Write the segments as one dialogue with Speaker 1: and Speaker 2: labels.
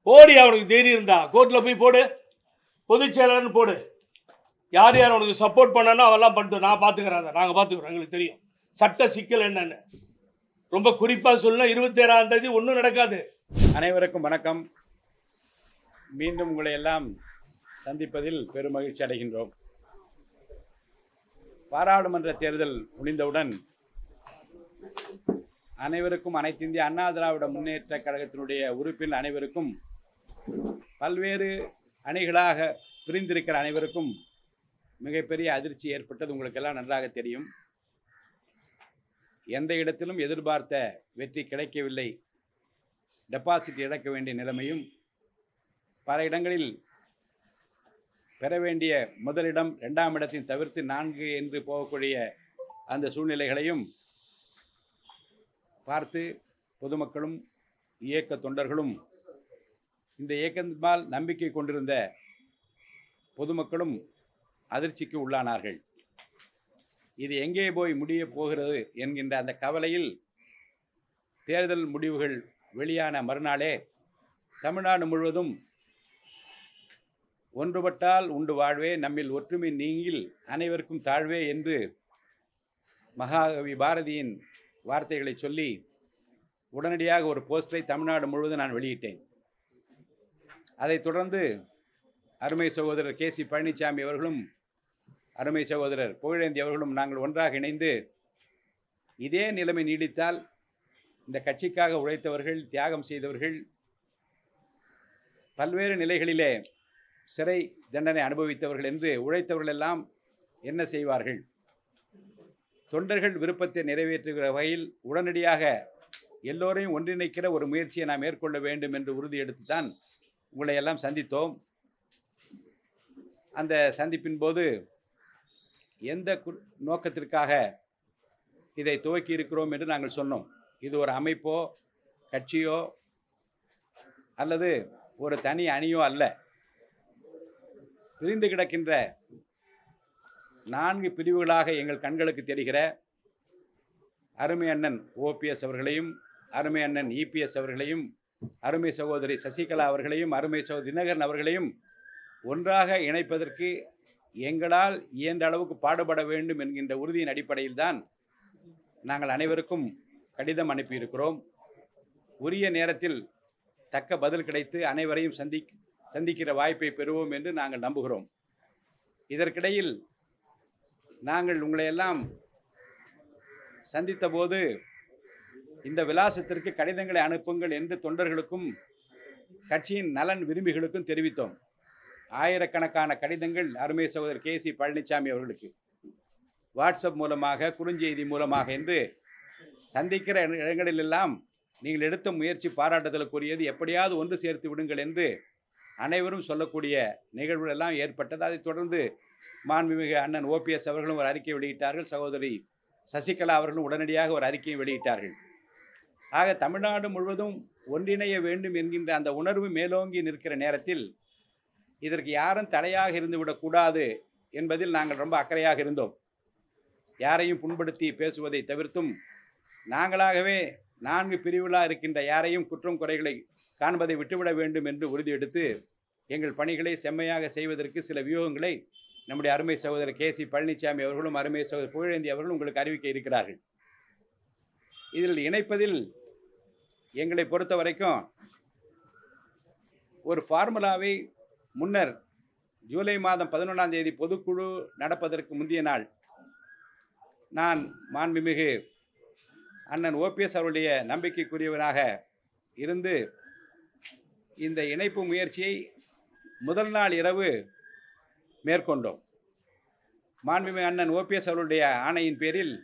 Speaker 1: போடி அவனுக்கு தைரியம் இருந்தா கோர்ட்டில் போய் போடு பொதுச் செயலாளர்னு போடு யார் யார் அவனுக்கு சப்போர்ட் பண்ணானோ அவெல்லாம் பண்ணிட்டு நான் பார்த்துக்கிறேன் அதை நாங்கள் பார்த்துக்குறோம் எங்களுக்கு தெரியும் சட்ட சிக்கல் என்னன்னு ரொம்ப குறிப்பாக சொல்லணும் இருபத்தேழாம் தேதி ஒன்றும் நடக்காது
Speaker 2: அனைவருக்கும் வணக்கம் மீண்டும் உங்களை எல்லாம் சந்திப்பதில் பெருமகிழ்ச்சி அடைகின்றோம் பாராளுமன்ற தேர்தல் முடிந்தவுடன் அனைவருக்கும் அனைத்து இந்திய அண்ணா திராவிட முன்னேற்ற கழகத்தினுடைய உறுப்பினர் அனைவருக்கும் பல்வேறு அணிகளாக பிரிந்திருக்கிற அனைவருக்கும் மிகப்பெரிய அதிர்ச்சி ஏற்பட்டது உங்களுக்கெல்லாம் நன்றாக தெரியும் எந்த இடத்திலும் எதிர்பார்த்த வெற்றி கிடைக்கவில்லை டெபாசிட் இழக்க வேண்டிய நிலைமையும் பல இடங்களில் பெற வேண்டிய முதலிடம் இரண்டாம் இடத்தையும் தவிர்த்து நான்கு என்று போகக்கூடிய அந்த சூழ்நிலைகளையும் பார்த்து பொதுமக்களும் இயக்க தொண்டர்களும் இந்த இயக்கத்தின்பால் நம்பிக்கை கொண்டிருந்த பொதுமக்களும் அதிர்ச்சிக்கு உள்ளானார்கள் இது எங்கே போய் முடியப் போகிறது என்கின்ற அந்த கவலையில் தேர்தல் முடிவுகள் வெளியான மறுநாளே தமிழ்நாடு முழுவதும் ஒன்றுபட்டால் உண்டு வாழ்வே நம்மில் ஒற்றுமை நீங்கில் அனைவருக்கும் தாழ்வே என்று மகாகவி பாரதியின் வார்த்தைகளை சொல்லி உடனடியாக ஒரு போஸ்டரை தமிழ்நாடு முழுவதும் நான் வெளியிட்டேன் அதைத் தொடர்ந்து அருமை சகோதரர் கே சி பழனிசாமி அவர்களும் அருமை சகோதரர் புகழேந்தி அவர்களும் நாங்கள் ஒன்றாக இணைந்து இதே நிலைமை நீடித்தால் இந்த கட்சிக்காக உழைத்தவர்கள் தியாகம் செய்தவர்கள் பல்வேறு நிலைகளிலே சிறை தண்டனை அனுபவித்தவர்கள் என்று உழைத்தவர்கள் எல்லாம் என்ன செய்வார்கள் தொண்டர்கள் விருப்பத்தை நிறைவேற்றுகிற வகையில் உடனடியாக எல்லோரையும் ஒன்றிணைக்கிற ஒரு முயற்சியை நாம் மேற்கொள்ள வேண்டும் என்று உறுதி எடுத்துத்தான் உங்களை எல்லாம் சந்தித்தோம் அந்த சந்திப்பின் போது எந்த கு- நோக்கத்திற்காக இதை துவக்கி இருக்கிறோம் என்று நாங்கள் சொன்னோம் இது ஒரு அமைப்போ கட்சியோ அல்லது ஒரு தனி அணியோ அல்ல பிரிந்து கிடக்கின்ற நான்கு பிரிவுகளாக எங்கள் கண்களுக்கு தெரிகிற அருமை அண்ணன் ஓபிஎஸ் அவர்களையும் அருமை அண்ணன் இபிஎஸ் அவர்களையும் அருமை சகோதரி சசிகலா அவர்களையும் அருமை சகோதரி தினகரன் அவர்களையும் ஒன்றாக இணைப்பதற்கு எங்களால் இயன்ற அளவுக்கு பாடுபட வேண்டும் என்கின்ற உறுதியின் அடிப்படையில் தான் நாங்கள் அனைவருக்கும் கடிதம் அனுப்பியிருக்கிறோம் உரிய நேரத்தில் தக்க பதில் கிடைத்து அனைவரையும் சந்தி சந்திக்கிற வாய்ப்பை பெறுவோம் என்று நாங்கள் நம்புகிறோம் இதற்கிடையில் நாங்கள் உங்களை எல்லாம் சந்தித்த போது இந்த விலாசத்திற்கு கடிதங்களை அனுப்புங்கள் என்று தொண்டர்களுக்கும் கட்சியின் நலன் விரும்பிகளுக்கும் தெரிவித்தோம் ஆயிரக்கணக்கான கடிதங்கள் அருமை சகோதரர் கே சி பழனிசாமி அவர்களுக்கு வாட்ஸ்அப் மூலமாக குறுஞ்செய்தி மூலமாக என்று சந்திக்கிற இட- இடங்களிலெல்லாம் நீங்கள் எடுத்த முயற்சி பாராட்டுதலுக்குரியது எப்படியாவது ஒன்று சேர்த்து விடுங்கள் என்று அனைவரும் சொல்லக்கூடிய நிகழ்வுகள் எல்லாம் ஏற்பட்டது அதைத் தொடர்ந்து மாண்புமிகு அண்ணன் ஓபிஎஸ் அவர்களும் ஒரு அறிக்கை வெளியிட்டார்கள் சகோதரி சசிகலா அவர்களும் உடனடியாக ஒரு அறிக்கையை வெளியிட்டார்கள் ஆக தமிழ்நாடு முழுவதும் ஒன்றிணைய வேண்டும் என்கின்ற அந்த உணர்வு மேலோங்கி நிற்கிற நேரத்தில் இதற்கு யாரும் தடையாக இருந்துவிடக்கூடாது என்பதில் நாங்கள் ரொம்ப அக்கறையாக இருந்தோம் யாரையும் புண்படுத்தி பேசுவதை தவிர்த்தும் நாங்களாகவே நான்கு பிரிவுகளாக இருக்கின்ற யாரையும் குற்றம் குறைகளை காண்பதை விட்டுவிட வேண்டும் என்று உறுதி எடுத்து எங்கள் பணிகளை செம்மையாக செய்வதற்கு சில வியூகங்களை நம்முடைய அருமை சகோதரர் கே சி பழனிசாமி அவர்களும் அருமை சகோதரர் புகழேந்தி அவர்களும் உங்களுக்கு அறிவிக்க இருக்கிறார்கள் இதில் இணைப்பதில் எங்களை பொறுத்த வரைக்கும் ஒரு ஃபார்முலாவை முன்னர் ஜூலை மாதம் பதினொன்றாம் தேதி பொதுக்குழு நடப்பதற்கு முந்தைய நாள் நான் மாண்புமிகு அண்ணன் ஓபிஎஸ் அவருடைய நம்பிக்கைக்குரியவனாக இருந்து இந்த இணைப்பு முயற்சியை முதல் நாள் இரவு மேற்கொண்டோம் மாண்புமிகு அண்ணன் ஓபிஎஸ் அவருடைய ஆணையின் பேரில்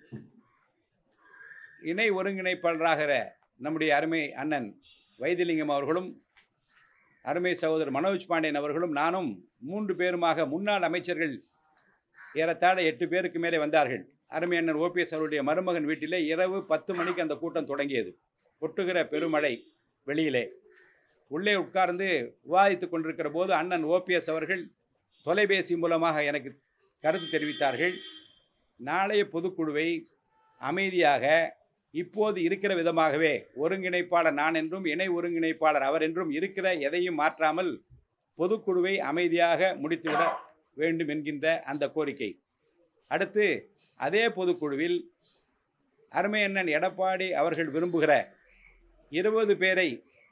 Speaker 2: இணை ஒருங்கிணைப்பாளராகிற நம்முடைய அருமை அண்ணன் வைத்திலிங்கம் அவர்களும் அருமை சகோதரர் மனோஜ் பாண்டியன் அவர்களும் நானும் மூன்று பேருமாக முன்னாள் அமைச்சர்கள் ஏறத்தாழ எட்டு பேருக்கு மேலே வந்தார்கள் அருமை அண்ணன் ஓபிஎஸ் அவருடைய மருமகன் வீட்டிலே இரவு பத்து மணிக்கு அந்த கூட்டம் தொடங்கியது கொட்டுகிற பெருமழை வெளியிலே உள்ளே உட்கார்ந்து விவாதித்து கொண்டிருக்கிற போது அண்ணன் ஓபிஎஸ் அவர்கள் தொலைபேசி மூலமாக எனக்கு கருத்து தெரிவித்தார்கள் நாளைய பொதுக்குழுவை அமைதியாக இப்போது இருக்கிற விதமாகவே ஒருங்கிணைப்பாளர் நான் என்றும் இணை ஒருங்கிணைப்பாளர் அவர் என்றும் இருக்கிற எதையும் மாற்றாமல் பொதுக்குழுவை அமைதியாக முடித்துவிட வேண்டும் என்கின்ற அந்த கோரிக்கை அடுத்து அதே பொதுக்குழுவில் அருமையண்ணன் எடப்பாடி அவர்கள் விரும்புகிற இருபது பேரை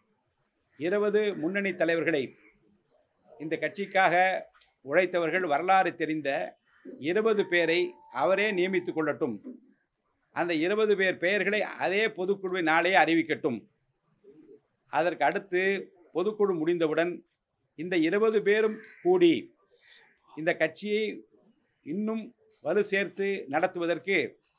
Speaker 2: இருபது முன்னணி தலைவர்களை இந்த கட்சிக்காக உழைத்தவர்கள் வரலாறு தெரிந்த இருபது பேரை அவரே நியமித்துக் கொள்ளட்டும் அந்த இருபது பேர் பெயர்களை அதே பொதுக்குழுவை நாளே அறிவிக்கட்டும் அதற்கு அடுத்து பொதுக்குழு முடிந்தவுடன் இந்த இருபது பேரும் கூடி இந்த கட்சியை இன்னும் வலு சேர்த்து நடத்துவதற்கு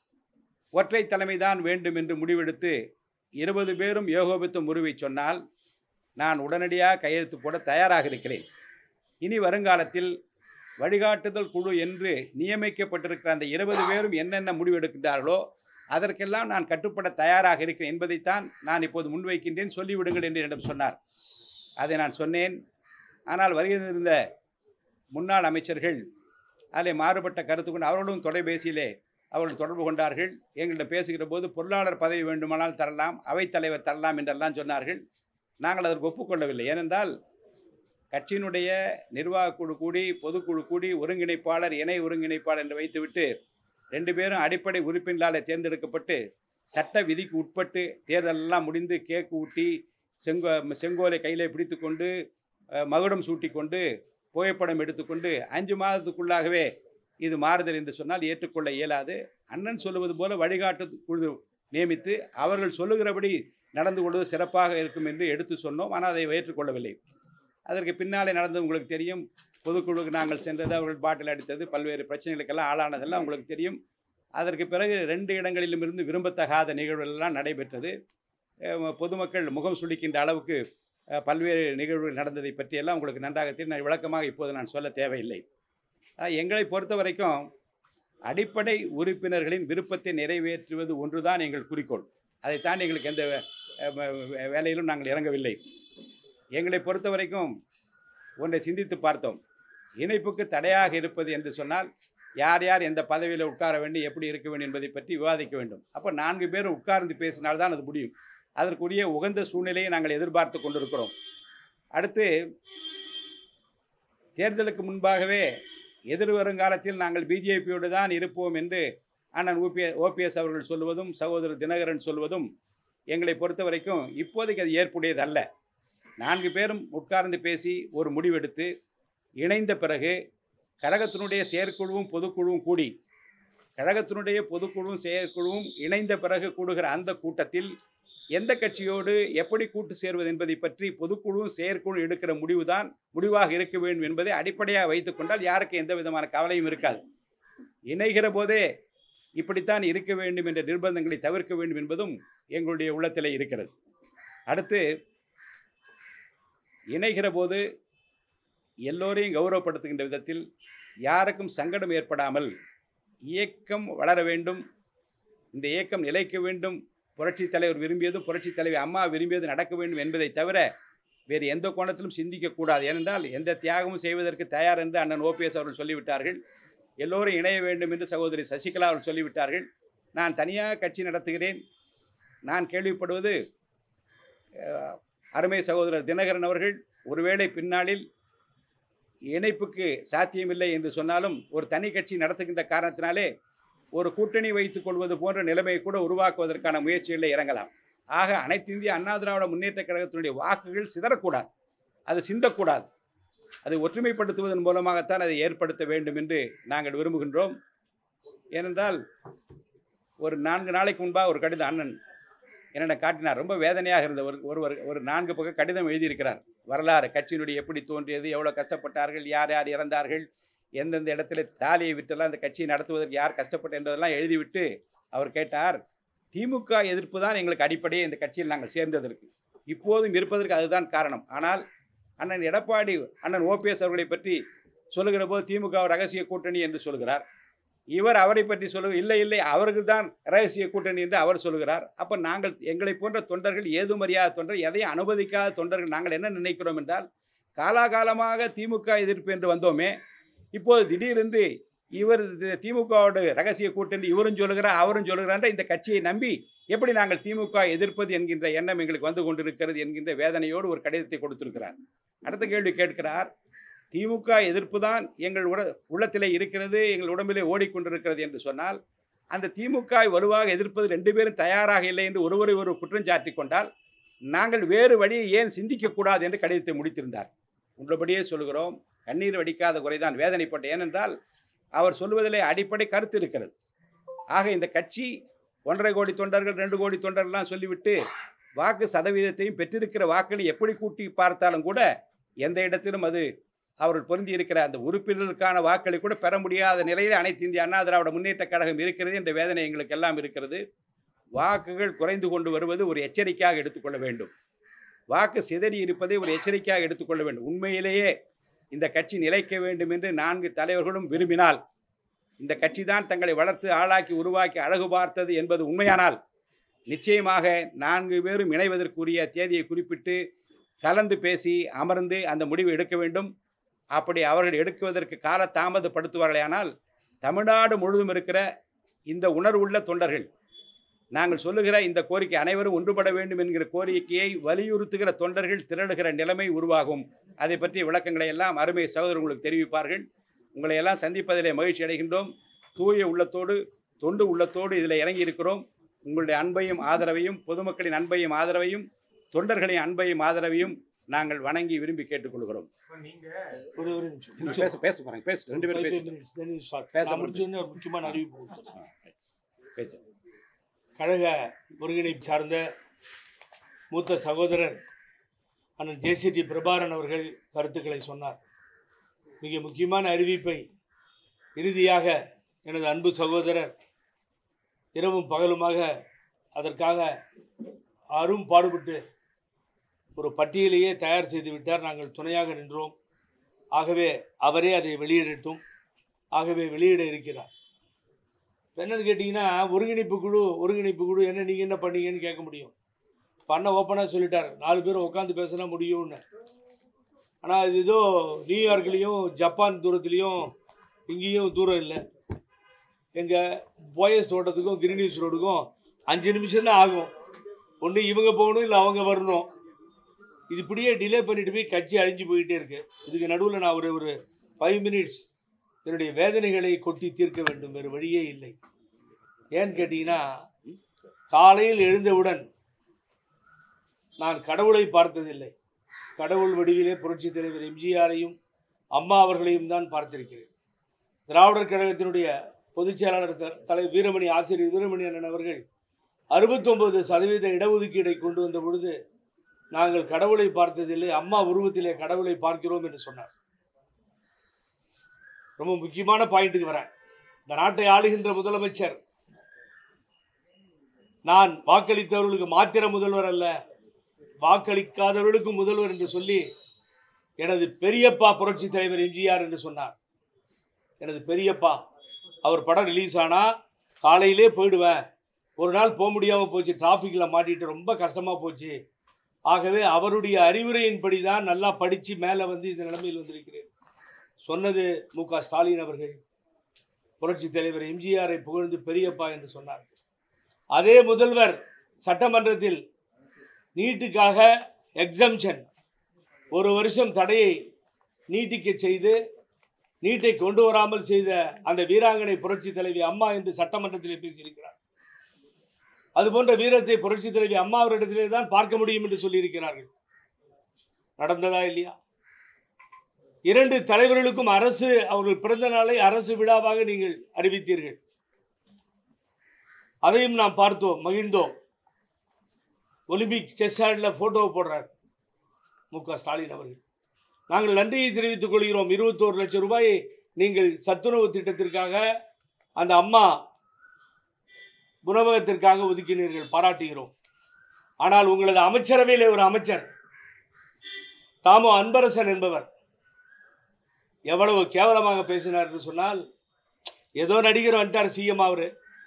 Speaker 2: ஒற்றை தலைமைதான் வேண்டும் என்று முடிவெடுத்து இருபது பேரும் யோகோபித்த முறிவை சொன்னால் நான் உடனடியாக கையெழுத்து போட தயாராக இருக்கிறேன் இனி வருங்காலத்தில் வழிகாட்டுதல் குழு என்று நியமிக்கப்பட்டிருக்கிற அந்த இருபது பேரும் என்னென்ன முடிவெடுக்கின்றார்களோ அதற்கெல்லாம் நான் கட்டுப்பட தயாராக இருக்கிறேன் என்பதைத்தான் நான் இப்போது முன்வைக்கின்றேன் சொல்லிவிடுங்கள் என்று என்னிடம் சொன்னார் அதை நான் சொன்னேன் ஆனால் வருகிறந்த முன்னாள் அமைச்சர்கள் அதில் மாறுபட்ட கருத்து கொண்டு அவர்களும் தொலைபேசியிலே அவர்கள் தொடர்பு கொண்டார்கள் எங்களிடம் பேசுகிற போது பொருளாளர் பதவி வேண்டுமானால் தரலாம் அவைத்தலைவர் தரலாம் என்றெல்லாம் சொன்னார்கள் நாங்கள் அதற்கு ஒப்புக்கொள்ளவில்லை ஏனென்றால் கட்சியினுடைய நிர்வாக குழு கூடி பொதுக்குழு கூடி ஒருங்கிணைப்பாளர் இணை ஒருங்கிணைப்பாளர் என்று வைத்துவிட்டு ரெண்டு பேரும் அடிப்படை உறுப்பினர்களால் தேர்ந்தெடுக்கப்பட்டு சட்ட விதிக்கு உட்பட்டு தேர்தலெல்லாம் முடிந்து கேக்கு ஊட்டி செங்கோ செங்கோலை கையிலே பிடித்துக்கொண்டு அஹ், மகுடம் சூட்டிக்கொண்டு புகைப்படம் எடுத்துக்கொண்டு அஞ்சு மாதத்துக்குள்ளாகவே இது மாறுதல் என்று சொன்னால் ஏற்றுக்கொள்ள இயலாது அண்ணன் சொல்லுவது போல வழிகாட்டு குழு நியமித்து அவர்கள் சொல்லுகிறபடி நடந்து கொள்வது சிறப்பாக இருக்கும் என்று எடுத்து சொன்னோம் ஆனால் அதை ஏற்றுக்கொள்ளவில்லை அதற்கு பின்னாலே நடந்தது உங்களுக்கு தெரியும் பொதுக்குழுவுக்கு நாங்கள் சென்றது அவர்கள் பாட்டில் அடித்தது பல்வேறு பிரச்சனைகளுக்கெல்லாம் ஆளானதெல்லாம் உங்களுக்கு தெரியும் அதற்கு பிறகு ரெண்டு இடங்களிலும் இருந்து விரும்பத்தகாத நிகழ்வுகள் எல்லாம் நடைபெற்றது அஹ் பொதுமக்கள் முகம் சுளிக்கின்ற அளவுக்கு அஹ், பல்வேறு நிகழ்வுகள் நடந்ததை பற்றியெல்லாம் உங்களுக்கு நன்றாக தெரியும் நான் விளக்கமாக இப்போது நான் சொல்ல தேவையில்லை அஹ், எங்களை பொறுத்த வரைக்கும் அடிப்படை உறுப்பினர்களின் விருப்பத்தை நிறைவேற்றுவது ஒன்றுதான் எங்கள் குறிக்கோள் அதை தாண்டி எங்களுக்கு எந்த அஹ், வே- வேலையிலும் நாங்கள் இறங்கவில்லை எங்களை பொறுத்த வரைக்கும் ஒன்றை சிந்தித்து பார்த்தோம் இணைப்புக்கு தடையாக இருப்பது என்று சொன்னால் யார் யார் எந்த பதவியில் உட்கார வேண்டும் எப்படி இருக்க வேண்டும் என்பதை பற்றி விவாதிக்க வேண்டும் அப்போ நான்கு பேரும் உட்கார்ந்து பேசினால்தான் அது முடியும் அதற்குரிய உகந்த சூழ்நிலையை நாங்கள் எதிர்பார்த்து கொண்டிருக்கிறோம் அடுத்து தேர்தலுக்கு முன்பாகவே எதிர் வருங்காலத்தில் நாங்கள் பிஜேபியோடு தான் இருப்போம் என்று அண்ணன் ஓபி ஓபிஎஸ் அவர்கள் சொல்லுவதும் சகோதரர் தினகரன் சொல்வதும் எங்களை பொறுத்த வரைக்கும் இப்போதைக்கு அது ஏற்புடையது அல்ல நான்கு பேரும் உட்கார்ந்து பேசி ஒரு முடிவெடுத்து இணைந்த பிறகு கழகத்தினுடைய செயற்குழுவும் பொதுக்குழுவும் கூடி கழகத்தினுடைய பொதுக்குழுவும் செயற்குழுவும் இணைந்த பிறகு கூடுகிற அந்த கூட்டத்தில் எந்த கட்சியோடு எப்படி கூட்டு சேர்வது என்பதை பற்றி பொதுக்குழுவும் செயற்குழு எடுக்கிற முடிவுதான் முடிவாக இருக்க வேண்டும் என்பதை அடிப்படையாக வைத்துக்கொண்டால் யாருக்கு எந்த விதமான கவலையும் இருக்காது இணைகிற போதே இப்படித்தான் இருக்க வேண்டும் என்ற நிர்பந்தங்களை தவிர்க்க வேண்டும் என்பதும் எங்களுடைய உள்ளத்திலே இருக்கிறது அடுத்து இணைகிற போது எல்லோரையும் கௌரவப்படுத்துகின்ற விதத்தில் யாருக்கும் சங்கடம் ஏற்படாமல் இயக்கம் வளர வேண்டும் இந்த இயக்கம் நிலைக்க வேண்டும் புரட்சித் தலைவர் விரும்பியதும் புரட்சித் தலைவி அம்மா விரும்பியது நடக்க வேண்டும் என்பதை தவிர வேறு எந்த கோணத்திலும் சிந்திக்கக்கூடாது ஏனென்றால் எந்த தியாகமும் செய்வதற்கு தயார் என்று அண்ணன் ஓபிஎஸ் அவர்கள் சொல்லிவிட்டார்கள் எல்லோரும் இணைய வேண்டும் என்று சகோதரி சசிகலா அவர்கள் சொல்லிவிட்டார்கள் நான் தனியாக கட்சி நடத்துகிறேன் நான் கேள்விப்படுவது அஹ், அருமை சகோதரர் தினகரன் அவர்கள் ஒருவேளை பின்னாளில் இணைப்புக்கு சாத்தியமில்லை என்று சொன்னாலும் ஒரு தனி கட்சி நடத்துகின்ற காரணத்தினாலே ஒரு கூட்டணி வைத்துக் கொள்வது போன்ற நிலைமையை கூட உருவாக்குவதற்கான முயற்சிகளில் இறங்கலாம் ஆக அனைத்து இந்திய அண்ணா திராவிட முன்னேற்ற கழகத்தினுடைய வாக்குகள் சிதறக்கூடாது அது சிந்தக்கூடாது அதை ஒற்றுமைப்படுத்துவதன் மூலமாகத்தான் அதை ஏற்படுத்த வேண்டும் என்று நாங்கள் விரும்புகின்றோம் ஏனென்றால் ஒரு நான்கு நாளைக்கு முன்பாக ஒரு கடிதம் அண்ணன் என்னிடம் காட்டினார் ரொம்ப வேதனையாக இருந்த ஒரு ஒருவர் ஒரு நான்கு பக்கம் கடிதம் எழுதியிருக்கிறார் வரலாறு கட்சியினுடைய எப்படி தோன்றியது எவ்வளோ கஷ்டப்பட்டார்கள் யார் யார் இறந்தார்கள் எந்தெந்த இடத்துல தாலியை விட்டெல்லாம் அந்த கட்சியை நடத்துவதற்கு யார் கஷ்டப்பட்டு என்றதெல்லாம் எழுதிவிட்டு அவர் கேட்டார் திமுக எதிர்ப்பு தான் எங்களுக்கு அடிப்படையே இந்த கட்சியில் நாங்கள் சேர்ந்ததற்கு இப்போதும் இருப்பதற்கு அதுதான் காரணம் ஆனால் அண்ணன் எடப்பாடி அண்ணன் ஓபிஎஸ் அவர்களை பற்றி சொல்லுகிற போது திமுக ரகசிய கூட்டணி என்று சொல்கிறார் இவர் அவரை பற்றி சொல்லு இல்லை இல்லை அவர்கள் தான் ரகசிய கூட்டணி என்று அவர் சொல்கிறார் அப்போ நாங்கள் எங்களை போன்ற தொண்டர்கள் ஏதும் அறியாத தொண்டர் எதையும் அனுமதிக்காத தொண்டர்கள் நாங்கள் என்ன நினைக்கிறோம் என்றால் காலாகாலமாக திமுக எதிர்ப்பு என்று வந்தோமே இப்போது திடீரென்று இவர் இது திமுகவோட ரகசிய கூட்டணி இவரும் சொல்லுகிறார் அவரும் சொல்லுகிறார் இந்த கட்சியை நம்பி எப்படி நாங்கள் திமுக எதிர்ப்பது என்கின்ற எண்ணம் எங்களுக்கு வந்து கொண்டிருக்கிறது என்கின்ற வேதனையோடு ஒரு கடிதத்தை கொடுத்திருக்கிறார் அடுத்த கேள்வி கேட்கிறார் திமுக எதிர்ப்பு தான் எங்கள் உட உள்ளத்திலே இருக்கிறது எங்கள் உடம்பிலே ஓடிக்கொண்டிருக்கிறது என்று சொன்னால் அந்த திமுக வலுவாக எதிர்ப்பது ரெண்டு பேரும் தயாராக இல்லை என்று ஒருவரை ஒரு குற்றம் சாட்டி கொண்டால் நாங்கள் வேறு வழியை ஏன் சிந்திக்கக்கூடாது என்று கடிதத்தை முடித்திருந்தார் உள்ளபடியே சொல்கிறோம் கண்ணீர் வடிக்காத குறைதான் வேதனைப்பட்ட ஏனென்றால் அவர் சொல்வதிலே அடிப்படை கருத்து இருக்கிறது ஆக இந்த கட்சி ஒன்றரை கோடி தொண்டர்கள் ரெண்டு கோடி தொண்டர்கள்லாம் சொல்லிவிட்டு வாக்கு சதவீதத்தையும் பெற்றிருக்கிற வாக்களை எப்படி கூட்டி பார்த்தாலும் கூட எந்த இடத்திலும் அது அவர்கள் பொருந்தி இருக்கிற அந்த உறுப்பினர்களுக்கான வாக்களை கூட பெற முடியாத நிலையில் அனைத்து இந்திய அண்ணா திராவிட முன்னேற்ற கழகம் இருக்கிறது என்ற வேதனை எங்களுக்கு எல்லாம் இருக்கிறது வாக்குகள் குறைந்து கொண்டு வருவது ஒரு எச்சரிக்கையாக எடுத்துக்கொள்ள வேண்டும் வாக்கு சிதறி இருப்பதை ஒரு எச்சரிக்கையாக எடுத்துக்கொள்ள வேண்டும் உண்மையிலேயே இந்த கட்சி நிலைக்க வேண்டும் என்று நான்கு தலைவர்களும் விரும்பினால் இந்த கட்சி தான் தங்களை வளர்த்து ஆளாக்கி உருவாக்கி அழகு பார்த்தது என்பது உண்மையானால் நிச்சயமாக நான்கு பேரும் இணைவதற்குரிய தேதியை குறிப்பிட்டு கலந்து பேசி அமர்ந்து அந்த முடிவை எடுக்க வேண்டும் அப்படி அவர்கள் எடுக்குவதற்கு கால தாமதப்படுத்துவார்களேயானால் தமிழ்நாடு முழுவதும் இருக்கிற இந்த உணர்வுள்ள தொண்டர்கள் நாங்கள் சொல்லுகிற இந்த கோரிக்கை அனைவரும் ஒன்றுபட வேண்டும் என்கிற கோரிக்கையை வலியுறுத்துகிற தொண்டர்கள் திரளுகிற நிலைமை உருவாகும் அதை பற்றிய விளக்கங்களை எல்லாம் அருமை சகோதரர் உங்களுக்கு தெரிவிப்பார்கள் உங்களை எல்லாம் சந்திப்பதிலே மகிழ்ச்சி அடைகின்றோம் தூய உள்ளத்தோடு தொண்டு உள்ளத்தோடு இதில் இறங்கி இருக்கிறோம் உங்களுடைய அன்பையும் ஆதரவையும் பொதுமக்களின் அன்பையும் ஆதரவையும் தொண்டர்களின் அன்பையும் ஆதரவையும் நாங்கள் வணங்கி விரும்பி கேட்டுக்கொள்கிறோம்
Speaker 1: ஒரு ஒரு நிமிஷம்
Speaker 2: பேச பேச போறாங்க பேச ரெண்டு பேரும் பேச
Speaker 1: minutes, then you start.
Speaker 2: பேச
Speaker 1: நான் முடிச்சோடனே ஒரு முக்கியமான அறிவிப்பு கொடுத்துறேன்
Speaker 2: பேச
Speaker 1: கழக ஒருங்கிணைப்பு சார்ந்த மூத்த சகோதரர் அண்ணன் ஜேசிடி பிரபாரன் அவர்கள் கருத்துக்களை சொன்னார் மிக முக்கியமான அறிவிப்பை இறுதியாக எனது அன்பு சகோதரர் இரவும் பகலுமாக அதற்காக அரும் பாடுபட்டு ஒரு பட்டியலையே தயார் செய்து விட்டார் நாங்கள் துணையாக நின்றோம் ஆகவே அவரே அதை வெளியிடட்டும் ஆகவே வெளியிட இருக்கிறார் இப்ப என்னன்னு கேட்டிங்கன்னா ஒருங்கிணைப்பு குழு ஒருங்கிணைப்பு குழு என்ன நீங்கள் என்ன பண்ணீங்கன்னு கேட்க முடியும் பண்ண ஓப்பனாக சொல்லிட்டார் நாலு பேர் உட்காந்து பேசினா முடியும்னு ஆனால் இது ஏதோ நியூயார்க்லேயும் ஜப்பான் தூரத்துலேயும் இங்கேயும் தூரம் இல்லை எங்கள் போயஸ் தோட்டத்துக்கும் கிரீனிஸ் ரோடுக்கும் அஞ்சு நிமிஷம் தான் ஆகும் ஒன்று இவங்க போகணும் இல்லை அவங்க வரணும் இது இப்படியே டிலே பண்ணிட்டு போய் கட்சி அழிஞ்சு போயிட்டே இருக்கு இதுக்கு நடுவில் நான் ஒரு ஒரு ஃபைவ் மினிட்ஸ் என்னுடைய வேதனைகளை கொட்டி தீர்க்க வேண்டும் வேறு வழியே இல்லை ஏன்னு கேட்டிங்கன்னா காலையில் எழுந்தவுடன் நான் கடவுளை பார்த்ததில்லை கடவுள் வடிவிலே புரட்சித் தலைவர் எம்ஜிஆரையும் அம்மா அவர்களையும் தான் பார்த்திருக்கிறேன் திராவிடர் கழகத்தினுடைய பொதுச் செயலாளர் த- தலை வீரமணி ஆசிரியர் வீரமணி அண்ணன் அவர்கள் அறுபத்தொன்பது சதவீத இடஒதுக்கீடை கொண்டு வந்த பொழுது நாங்கள் கடவுளை பார்த்ததில்லை அம்மா உருவத்திலே கடவுளை பார்க்கிறோம் என்று சொன்னார் ரொம்ப முக்கியமான பாயிண்ட்டுக்கு வரேன் இந்த நாட்டை ஆளுகின்ற முதலமைச்சர் நான் வாக்களித்தவர்களுக்கு மாத்திர முதல்வர் அல்ல வாக்களிக்காதவர்களுக்கும் முதல்வர் என்று சொல்லி எனது பெரியப்பா புரட்சி தலைவர் எம்ஜிஆர் என்று சொன்னார் எனது பெரியப்பா அவர் படம் ரிலீஸ் ஆனால் காலையிலே போயிடுவேன் ஒரு நாள் போக முடியாமல் போச்சு டிராஃபிக்கில் மாட்டிட்டு ரொம்ப கஷ்டமாக போச்சு ஆகவே அவருடைய அறிவுரையின்படி தான் நல்லா படித்து மேலே வந்து இந்த நிலைமையில் வந்திருக்கிறேன் சொன்னது மு க ஸ்டாலின் அவர்கள் புரட்சி தலைவர் எம்ஜிஆரை புகழ்ந்து பெரியப்பா என்று சொன்னார் அதே முதல்வர் சட்டமன்றத்தில் நீட்டுக்காக எக்ஸம்ஷன் ஒரு வருஷம் தடையை நீட்டிக்க செய்து நீட்டை கொண்டு வராமல் செய்த அந்த வீராங்கனை புரட்சி தலைவி அம்மா என்று சட்டமன்றத்திலே பேசியிருக்கிறார் அதுபோன்ற வீரத்தை புரட்சி தலைவி அம்மா அவரிடத்திலே தான் பார்க்க முடியும் என்று சொல்லியிருக்கிறார்கள் நடந்ததா இல்லையா இரண்டு தலைவர்களுக்கும் அரசு அவர்கள் பிறந்த நாளை அரசு விழாவாக நீங்கள் அறிவித்தீர்கள் அதையும் நாம் பார்த்தோம் மகிழ்ந்தோம் ஒலிம்பிக் செஸ் ஹேண்டில் ஃபோட்டோவை போடுறார் மு க ஸ்டாலின் அவர்கள் நாங்கள் நன்றியை தெரிவித்துக் கொள்கிறோம் இருபத்தோரு லட்சம் ரூபாயை நீங்கள் சத்துணவு திட்டத்திற்காக அந்த அம்மா உணவகத்திற்காக ஒதுக்கினீர்கள் பாராட்டுகிறோம் ஆனால் உங்களது அமைச்சரவையிலே ஒரு அமைச்சர் தாமோ அன்பரசன் என்பவர் எவ்வளவு கேவலமாக பேசினார் என்று சொன்னால் ஏதோ நடிகர் வந்துட்டார் சிஎம் அவரு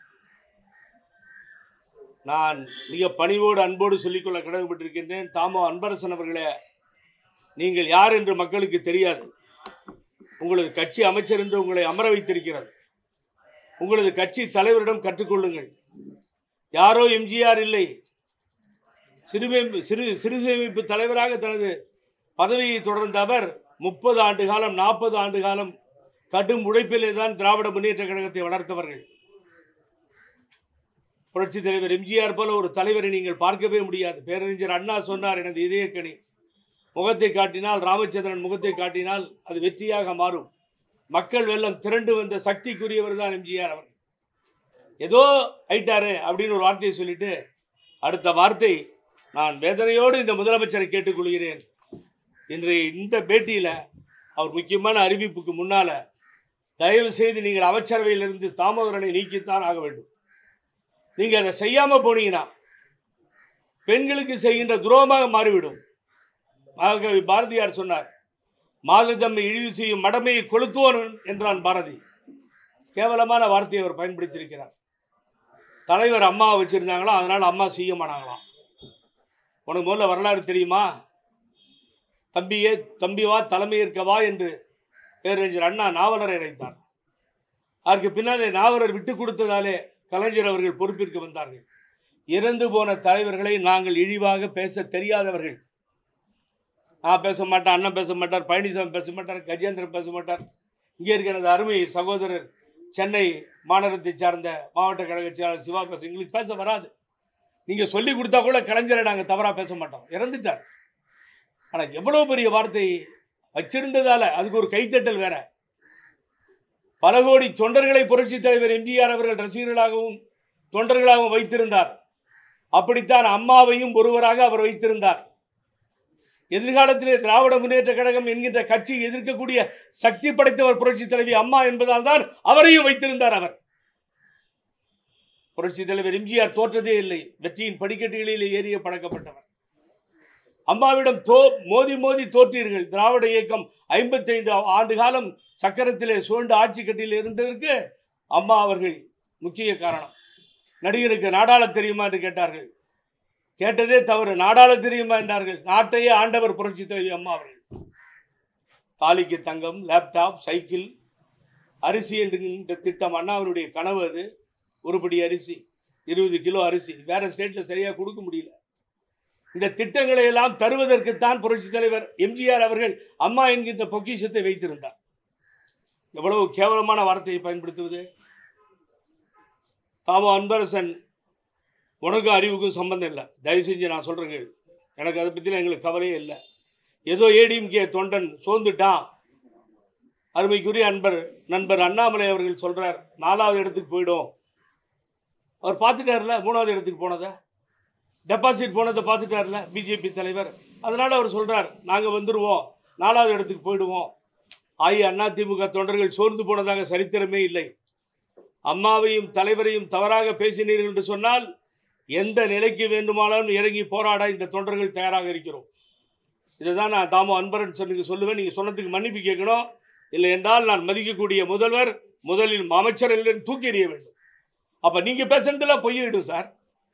Speaker 1: நான் மிக பணிவோடு அன்போடு சொல்லிக்கொள்ள கடமைப்பட்டிருக்கின்றேன் தாமோ அன்பரசன் அவர்களே நீங்கள் யார் என்று மக்களுக்கு தெரியாது உங்களது கட்சி அமைச்சர் என்று உங்களை அமர வைத்திருக்கிறது உங்களது கட்சி தலைவரிடம் கற்றுக்கொள்ளுங்கள் யாரோ எம்ஜிஆர் இல்லை சிறுமேம்பு சிறு சிறு சேமிப்பு தலைவராக தனது பதவியை தொடர்ந்த அவர் முப்பது ஆண்டு காலம் நாற்பது ஆண்டு காலம் கடும் உழைப்பிலே தான் திராவிட முன்னேற்ற கழகத்தை வளர்த்தவர்கள் புரட்சி தலைவர் எம்ஜிஆர் போல ஒரு தலைவரை நீங்கள் பார்க்கவே முடியாது பேரறிஞர் அண்ணா சொன்னார் எனது இதயக்கணி முகத்தை காட்டினால் ராமச்சந்திரன் முகத்தை காட்டினால் அது வெற்றியாக மாறும் மக்கள் வெள்ளம் திரண்டு வந்த சக்திக்குரியவர் தான் எம்ஜிஆர் அவர் ஏதோ ஐட்டாரு அப்படின்னு ஒரு வார்த்தையை சொல்லிட்டு அடுத்த வார்த்தை நான் வேதனையோடு இந்த முதலமைச்சரை கேட்டுக்கொள்கிறேன் இன்றைய இந்த பேட்டியில் அவர் முக்கியமான அறிவிப்புக்கு முன்னால தயவு செய்து நீங்கள் அமைச்சரவையிலிருந்து தாமோதரனை நீக்கித்தான் ஆக வேண்டும் நீங்கள் அதை செய்யாமல் போனீங்கன்னா பெண்களுக்கு செய்கின்ற துரோகமாக மாறிவிடும் மகாகவி பாரதியார் சொன்னார் மாதத்தம்மை இழிவு செய்யும் மடமையை கொளுத்துவோன் என்றான் பாரதி கேவலமான வார்த்தையை அவர் பயன்படுத்தியிருக்கிறார் தலைவர் அம்மாவை வச்சிருந்தாங்களோ அதனால் அம்மா செய்ய மாட்டாங்களாம் உனக்கு முதல்ல வரலாறு தெரியுமா தம்பியே தம்பி வா தலைமை ஏற்க வா என்று பேரறிஞர் அண்ணா நாவலரை அழைத்தார் அதற்கு பின்னாலே நாவலர் விட்டு கொடுத்ததாலே கலைஞர் அவர்கள் பொறுப்பிற்கு வந்தார்கள் இறந்து போன தலைவர்களை நாங்கள் இழிவாக பேச தெரியாதவர்கள் நான் பேச மாட்டேன் அண்ணன் பேச மாட்டார் பழனிசாமி பேச மாட்டார் கஜேந்திரன் பேச மாட்டார் இங்கே இருக்க எனது அருமை சகோதரர் சென்னை மாநகரத்தை சார்ந்த மாவட்ட கழக செயலாளர் சிவா பேச எங்களுக்கு பேச வராது நீங்கள் சொல்லி கொடுத்தா கூட கலைஞரை நாங்கள் தவறாக பேச மாட்டோம் இறந்துட்டார் ஆனால் எவ்வளோ பெரிய வார்த்தை வச்சிருந்ததால அதுக்கு ஒரு கைத்தட்டல் வேற பல கோடி தொண்டர்களை புரட்சி தலைவர் எம்ஜிஆர் அவர்கள் ரசிகர்களாகவும் தொண்டர்களாகவும் வைத்திருந்தார் அப்படித்தான் அம்மாவையும் ஒருவராக அவர் வைத்திருந்தார் எதிர்காலத்திலே திராவிட முன்னேற்ற கழகம் என்கின்ற கட்சி எதிர்க்கக்கூடிய சக்தி படைத்தவர் புரட்சி தலைவி அம்மா என்பதால் தான் அவரையும் வைத்திருந்தார் அவர் புரட்சி தலைவர் எம்ஜிஆர் தோற்றதே இல்லை வெற்றியின் படிக்கட்டுகளிலே ஏறிய பழக்கப்பட்டவர் அம்மாவிடம் தோ மோதி மோதி தோற்றீர்கள் திராவிட இயக்கம் ஐம்பத்தைந்து ஆண்டு காலம் சக்கரத்திலே சுழண்டு ஆட்சி கட்டியில் இருந்ததற்கு அம்மா அவர்கள் முக்கிய காரணம் நடிகருக்கு நாடாள தெரியுமா என்று கேட்டார்கள் கேட்டதே தவறு நாடாள தெரியுமா என்றார்கள் நாட்டையே ஆண்டவர் புரட்சி தலைவி அம்மா அவர்கள் தாலிக்கு தங்கம் லேப்டாப் சைக்கிள் அரிசி என்கின்ற திட்டம் அண்ணாவினுடைய கனவு அது ஒருபடி அரிசி இருபது கிலோ அரிசி வேற ஸ்டேட்டில் சரியாக கொடுக்க முடியல இந்த திட்டங்களை எல்லாம் தருவதற்குத்தான் புரட்சி தலைவர் எம்ஜிஆர் அவர்கள் அம்மா என்கின்ற பொக்கிஷத்தை வைத்திருந்தார் எவ்வளவு கேவலமான வார்த்தையை பயன்படுத்துவது தாமோ அன்பரசன் உனக்கும் அறிவுக்கும் சம்பந்தம் இல்லை தயவு செஞ்சு நான் சொல்கிறேங்க எனக்கு அதை பற்றிலாம் எங்களுக்கு கவலையே இல்லை ஏதோ ஏடிஎம்கே தொண்டன் சோர்ந்துட்டான் அருமைக்குரிய அன்பர் நண்பர் அண்ணாமலை அவர்கள் சொல்கிறார் நாலாவது இடத்துக்கு போயிடும் அவர் பார்த்துட்டார்ல மூணாவது இடத்துக்கு போனதை டெபாசிட் போனதை பார்த்துட்டார்ல பிஜேபி தலைவர் அதனால் அவர் சொல்கிறார் நாங்கள் வந்துடுவோம் நாலாவது இடத்துக்கு போயிடுவோம் ஆகி அதிமுக தொண்டர்கள் சோர்ந்து போனதாக சரித்திரமே இல்லை அம்மாவையும் தலைவரையும் தவறாக பேசினீர்கள் என்று சொன்னால் எந்த நிலைக்கு வேண்டுமானாலும் இறங்கி போராட இந்த தொண்டர்கள் தயாராக இருக்கிறோம் இதை தான் நான் தாமோ அன்பரன் சொன்னுக்கு சொல்லுவேன் நீங்கள் சொன்னதுக்கு மன்னிப்பு கேட்கணும் இல்லை என்றால் நான் மதிக்கக்கூடிய முதல்வர் முதலில் அமைச்சர் இல்லைன்னு தூக்கி எறிய வேண்டும் அப்போ நீங்கள் பேசுனதெல்லாம் பொய்யிடும் சார்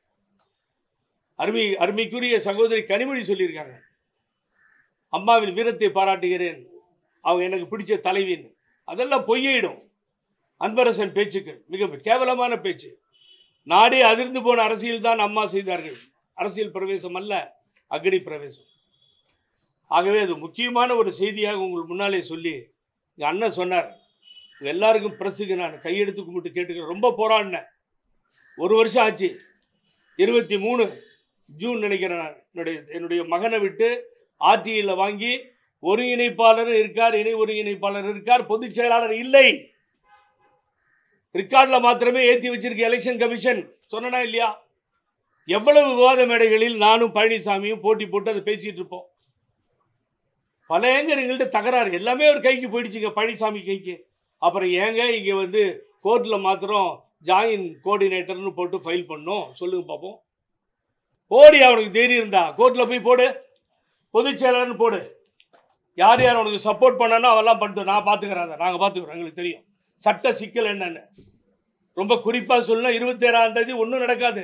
Speaker 1: அருமை அருமைக்குரிய சகோதரி கனிமொழி சொல்லியிருக்காங்க அம்மாவின் வீரத்தை பாராட்டுகிறேன் அவங்க எனக்கு பிடிச்ச தலைவின்னு அதெல்லாம் பொய்யிடும் அன்பரசன் பேச்சுக்கள் மிக கேவலமான பேச்சு நாடே அதிர்ந்து போன அரசியல் தான் அம்மா செய்தார்கள் அரசியல் பிரவேசம் அல்ல அக்னி பிரவேசம் ஆகவே அது முக்கியமான ஒரு செய்தியாக உங்கள் முன்னாலே சொல்லி எங்கள் அண்ணன் சொன்னார் உங்க எல்லாருக்கும் ப்ரெஸ்ஸுக்கு நான் கையெடுத்து கும்பிட்டு கேட்டுக்கிறேன் ரொம்ப போராடினேன் ஒரு வருஷம் ஆச்சு இருபத்தி மூணு ஜூன் நினைக்கிறேன் நான் என்னுடைய என்னுடைய மகனை விட்டு ஆர்டிஐயில் வாங்கி ஒருங்கிணைப்பாளர் இருக்கார் இணை ஒருங்கிணைப்பாளர் இருக்கார் பொதுச் செயலாளர் இல்லை ரிக்கார்டில் மாத்திரமே ஏற்றி வச்சிருக்க எலெக்ஷன் கமிஷன் சொன்னனா இல்லையா எவ்வளவு விவாத மேடைகளில் நானும் பழனிசாமியும் போட்டி போட்டு அதை பேசிட்டு இருப்போம் பல ஏங்க எங்கள்கிட்ட தகராறு எல்லாமே ஒரு கைக்கு போயிடுச்சுங்க பழனிசாமி கைக்கு அப்புறம் ஏங்க இங்கே வந்து கோர்ட்டில் மாத்திரம் ஜாயின் கோஆர்டினேட்டர்னு போட்டு ஃபைல் பண்ணோம் சொல்லுங்க பார்ப்போம் போடி அவனுக்கு தைரியம் இருந்தா கோர்ட்டில் போய் போடு பொதுச் செயலாளர்னு போடு யார் யார் அவனுக்கு சப்போர்ட் பண்ணானோ அவெல்லாம் பண்ணிட்டு நான் பார்த்துக்கிறேன் அதை நாங்கள் பார்த்துக்குறோம் எங்களுக்கு தெரியும் சட்ட சிக்கல் என்னன்னு ரொம்ப குறிப்பாக சொல்லணும் இருபத்தேழாம் தேதி ஒன்றும் நடக்காது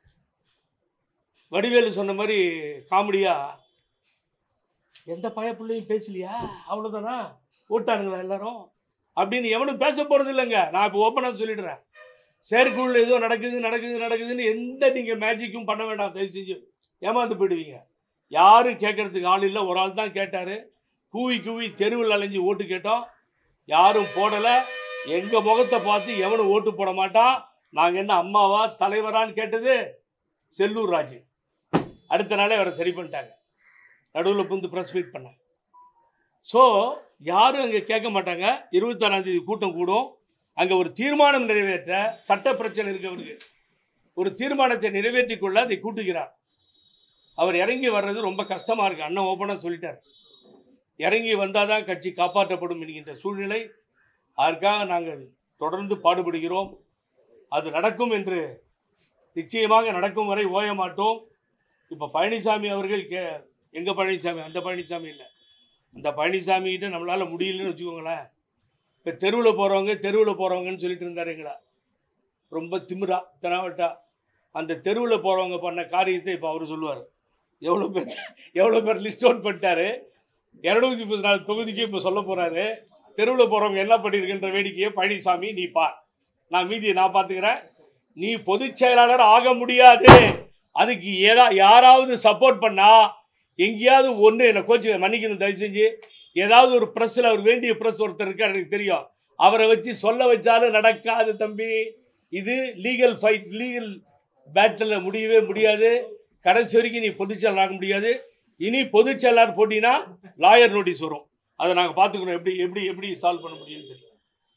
Speaker 1: வடிவேலு சொன்ன மாதிரி காமெடியா எந்த பயப்பிள்ளையும் பேசலையா அவ்வளோதானா ஓட்டானுங்களா எல்லாரும் அப்படின்னு எவனும் பேச போகிறது இல்லைங்க நான் இப்போ ஓப்பனாக சொல்லிடுறேன் செயற்குழுல ஏதோ நடக்குது நடக்குது நடக்குதுன்னு எந்த நீங்கள் மேஜிக்கும் பண்ண வேண்டாம் தயவு செஞ்சு ஏமாந்து போயிடுவீங்க யாரும் கேட்கறதுக்கு ஆள் இல்லை ஒரு ஆள் தான் கேட்டார் கூவி கூவி தெருவில் அலைஞ்சு ஓட்டு கேட்டோம் யாரும் போடலை எங்கள் முகத்தை பார்த்து எவனும் ஓட்டு போட மாட்டான் நாங்கள் என்ன அம்மாவா தலைவரான்னு கேட்டது செல்லூர் ராஜு அடுத்த நாளே அவரை சரி பண்ணிட்டாங்க நடுவில் புந்து ப்ரெஸ் மீட் பண்ணேன் ஸோ யாரும் அங்கே கேட்க மாட்டாங்க இருபத்தாறாம் தேதி கூட்டம் கூடும் அங்கே ஒரு தீர்மானம் நிறைவேற்ற சட்ட பிரச்சனை இருக்கு அவருக்கு ஒரு தீர்மானத்தை நிறைவேற்றிக் கொள்ள அதை கூட்டுகிறார் அவர் இறங்கி வர்றது ரொம்ப கஷ்டமாக இருக்குது அண்ணன் ஓப்பனாக சொல்லிட்டார் இறங்கி வந்தால் தான் கட்சி காப்பாற்றப்படும் என்கின்ற சூழ்நிலை அதற்காக நாங்கள் தொடர்ந்து பாடுபடுகிறோம் அது நடக்கும் என்று நிச்சயமாக நடக்கும் வரை ஓய மாட்டோம் இப்போ பழனிசாமி அவர்கள் கே எங்கள் பழனிசாமி அந்த பழனிசாமி இல்லை அந்த பழனிசாமி கிட்ட நம்மளால் முடியலன்னு வச்சுக்கோங்களேன் இப்போ தெருவில் போகிறவங்க தெருவில் போகிறவங்கன்னு சொல்லிட்டு இருந்தார் எங்களை ரொம்ப திமிரா தெனாவட்டா அந்த தெருவில் போகிறவங்க பண்ண காரியத்தை இப்போ அவர் சொல்லுவார் எவ்வளோ பேர் எவ்வளோ பேர் லிஸ்ட் அவுட் பண்ணிட்டாரு இரநூத்தி முப்பத்தி நாலு தொகுதிக்கு இப்போ சொல்ல போகிறாரு தெருவில் போகிறவங்க என்ன பண்ணியிருக்கின்ற வேடிக்கையை பழனிசாமி நீ பார் நான் மீதியை நான் பார்த்துக்கிறேன் நீ பொதுச் செயலாளர் ஆக முடியாது அதுக்கு ஏதா யாராவது சப்போர்ட் பண்ணா எங்கேயாவது ஒன்று என்னை கோச்சு மன்னிக்கணும் தயவு செஞ்சு ஏதாவது ஒரு ப்ரெஸ்ஸில் அவர் வேண்டிய ப்ரெஸ் ஒருத்தர் இருக்கார் எனக்கு தெரியும் அவரை வச்சு சொல்ல வச்சாலும் நடக்காது தம்பி இது லீகல் ஃபைட் லீகல் பேட்டில் முடியவே முடியாது கடைசி வரைக்கும் நீ பொதுச் செயலாளர் ஆக முடியாது இனி பொதுச் செயலாளர் போட்டினா லாயர் நோட்டீஸ் வரும் அதை நாங்கள் பார்த்துக்கிறோம் எப்படி எப்படி எப்படி சால்வ் பண்ண முடியும்னு தெரியும்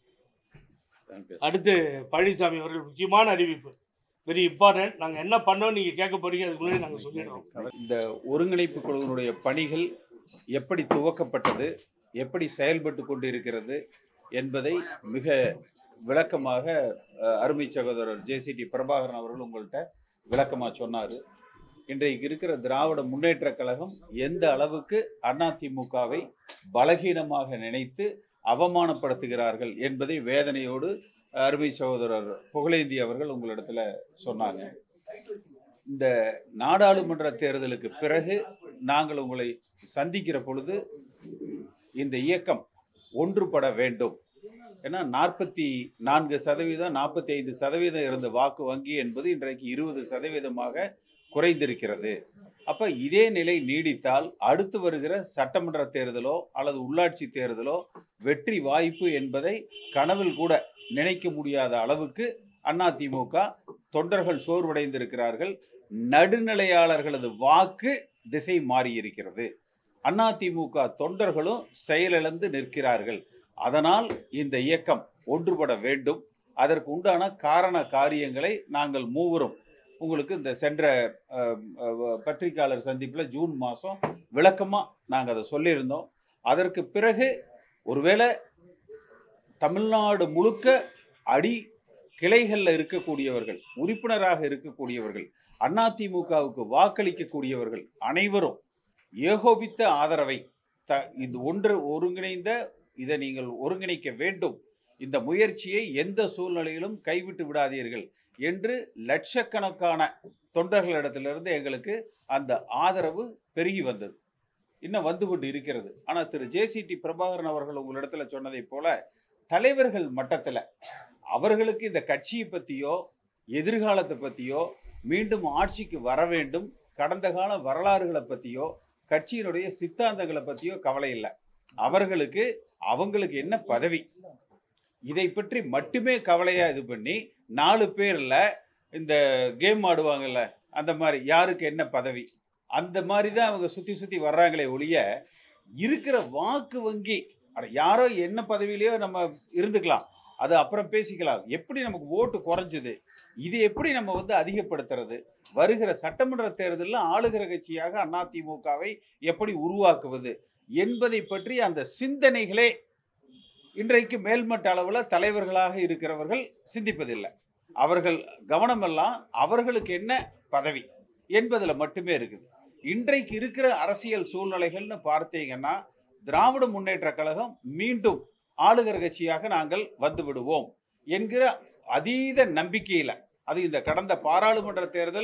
Speaker 1: அடுத்து பழனிசாமி அவர்கள் முக்கியமான அறிவிப்பு வெரி இம்பார்ட்டன்ட் நாங்கள் என்ன பண்ணோம் நீங்கள் கேட்க போறீங்க அதுக்கு முன்னாடி நாங்கள் சொல்லிடுறோம்
Speaker 2: இந்த ஒருங்கிணைப்பு குழுவினுடைய பணிகள் எப்படி துவக்கப்பட்டது எப்படி செயல்பட்டு கொண்டிருக்கிறது என்பதை மிக விளக்கமாக அஹ், அருமை சகோதரர் ஜேசிடி பிரபாகரன் அவர்கள் உங்கள்கிட்ட விளக்கமாக சொன்னார் இன்றைக்கு இருக்கிற திராவிட முன்னேற்றக் கழகம் எந்த அளவுக்கு அதிமுகவை பலகீனமாக நினைத்து அவமானப்படுத்துகிறார்கள் என்பதை வேதனையோடு அருமை சகோதரர் புகழேந்தி அவர்கள் உங்களிடத்துல சொன்னாங்க இந்த நாடாளுமன்ற தேர்தலுக்கு பிறகு நாங்கள் உங்களை சந்திக்கிற பொழுது இந்த இயக்கம் ஒன்றுபட வேண்டும் ஏன்னா நாற்பத்தி நான்கு சதவீதம் நாற்பத்தி ஐந்து சதவீதம் இருந்த வாக்கு வங்கி என்பது இன்றைக்கு இருபது சதவீதமாக குறைந்திருக்கிறது அப்ப இதே நிலை நீடித்தால் அடுத்து வருகிற சட்டமன்ற தேர்தலோ அல்லது உள்ளாட்சி தேர்தலோ வெற்றி வாய்ப்பு என்பதை கனவில் கூட நினைக்க முடியாத அளவுக்கு அதிமுக தொண்டர்கள் சோர்வடைந்திருக்கிறார்கள் நடுநிலையாளர்களது வாக்கு திசை மாறியிருக்கிறது அதிமுக தொண்டர்களும் செயலிழந்து நிற்கிறார்கள் அதனால் இந்த இயக்கம் ஒன்றுபட வேண்டும் அதற்கு உண்டான காரண காரியங்களை நாங்கள் மூவரும் உங்களுக்கு இந்த சென்ற அஹ், அஹ், பத்திரிகையாளர் சந்திப்பில் ஜூன் மாதம் விளக்கமாக நாங்கள் அதை சொல்லியிருந்தோம் அதற்கு பிறகு ஒருவேளை தமிழ்நாடு முழுக்க அடி கிளைகளில் இருக்கக்கூடியவர்கள் உறுப்பினராக இருக்கக்கூடியவர்கள் அதிமுகவுக்கு வாக்களிக்கக்கூடியவர்கள் அனைவரும் ஏகோபித்த ஆதரவை த இந்த ஒன்று ஒருங்கிணைந்த இதை நீங்கள் ஒருங்கிணைக்க வேண்டும் இந்த முயற்சியை எந்த சூழ்நிலையிலும் கைவிட்டு விடாதீர்கள் என்று லட்சக்கணக்கான தொண்டர்களிடத்திலிருந்து எங்களுக்கு அந்த ஆதரவு பெருகி வந்தது இன்னும் வந்து கொண்டு இருக்கிறது ஆனால் திரு ஜேசிடி பிரபாகரன் அவர்கள் உங்களிடத்துல சொன்னதைப் போல தலைவர்கள் மட்டத்தில் அவர்களுக்கு இந்த கட்சியை பற்றியோ எதிர்காலத்தை பற்றியோ மீண்டும் ஆட்சிக்கு வர வேண்டும் கடந்த கால வரலாறுகளை பற்றியோ கட்சியினுடைய சித்தாந்தங்களை பற்றியோ கவலை இல்லை அவர்களுக்கு அவங்களுக்கு என்ன பதவி இதை பற்றி மட்டுமே கவலையா இது பண்ணி நாலு பேர்ல இந்த கேம் ஆடுவாங்கல்ல அந்த மாதிரி யாருக்கு என்ன பதவி அந்த மாதிரி தான் அவங்க சுத்தி சுத்தி வர்றாங்களே ஒழிய இருக்கிற வாக்கு வங்கி அட யாரோ என்ன பதவியிலையோ நம்ம இருந்துக்கலாம் அது அப்புறம் பேசிக்கலாம் எப்படி நமக்கு ஓட்டு குறைஞ்சது இது எப்படி நம்ம வந்து அதிகப்படுத்துறது வருகிற சட்டமன்ற தேர்தலில் ஆளுகிற கட்சியாக அதிமுகவை எப்படி உருவாக்குவது என்பதை பற்றி அந்த சிந்தனைகளே இன்றைக்கு மேல்மட்ட அளவில் தலைவர்களாக இருக்கிறவர்கள் சிந்திப்பதில்லை அவர்கள் கவனமெல்லாம் அவர்களுக்கு என்ன பதவி என்பதில் மட்டுமே இருக்குது இன்றைக்கு இருக்கிற அரசியல் சூழ்நிலைகள்னு பார்த்தீங்கன்னா திராவிட முன்னேற்ற கழகம் மீண்டும் ஆளுகிற கட்சியாக நாங்கள் வந்து விடுவோம் என்கிற அதீத நம்பிக்கையில் அது இந்த கடந்த பாராளுமன்ற தேர்தல்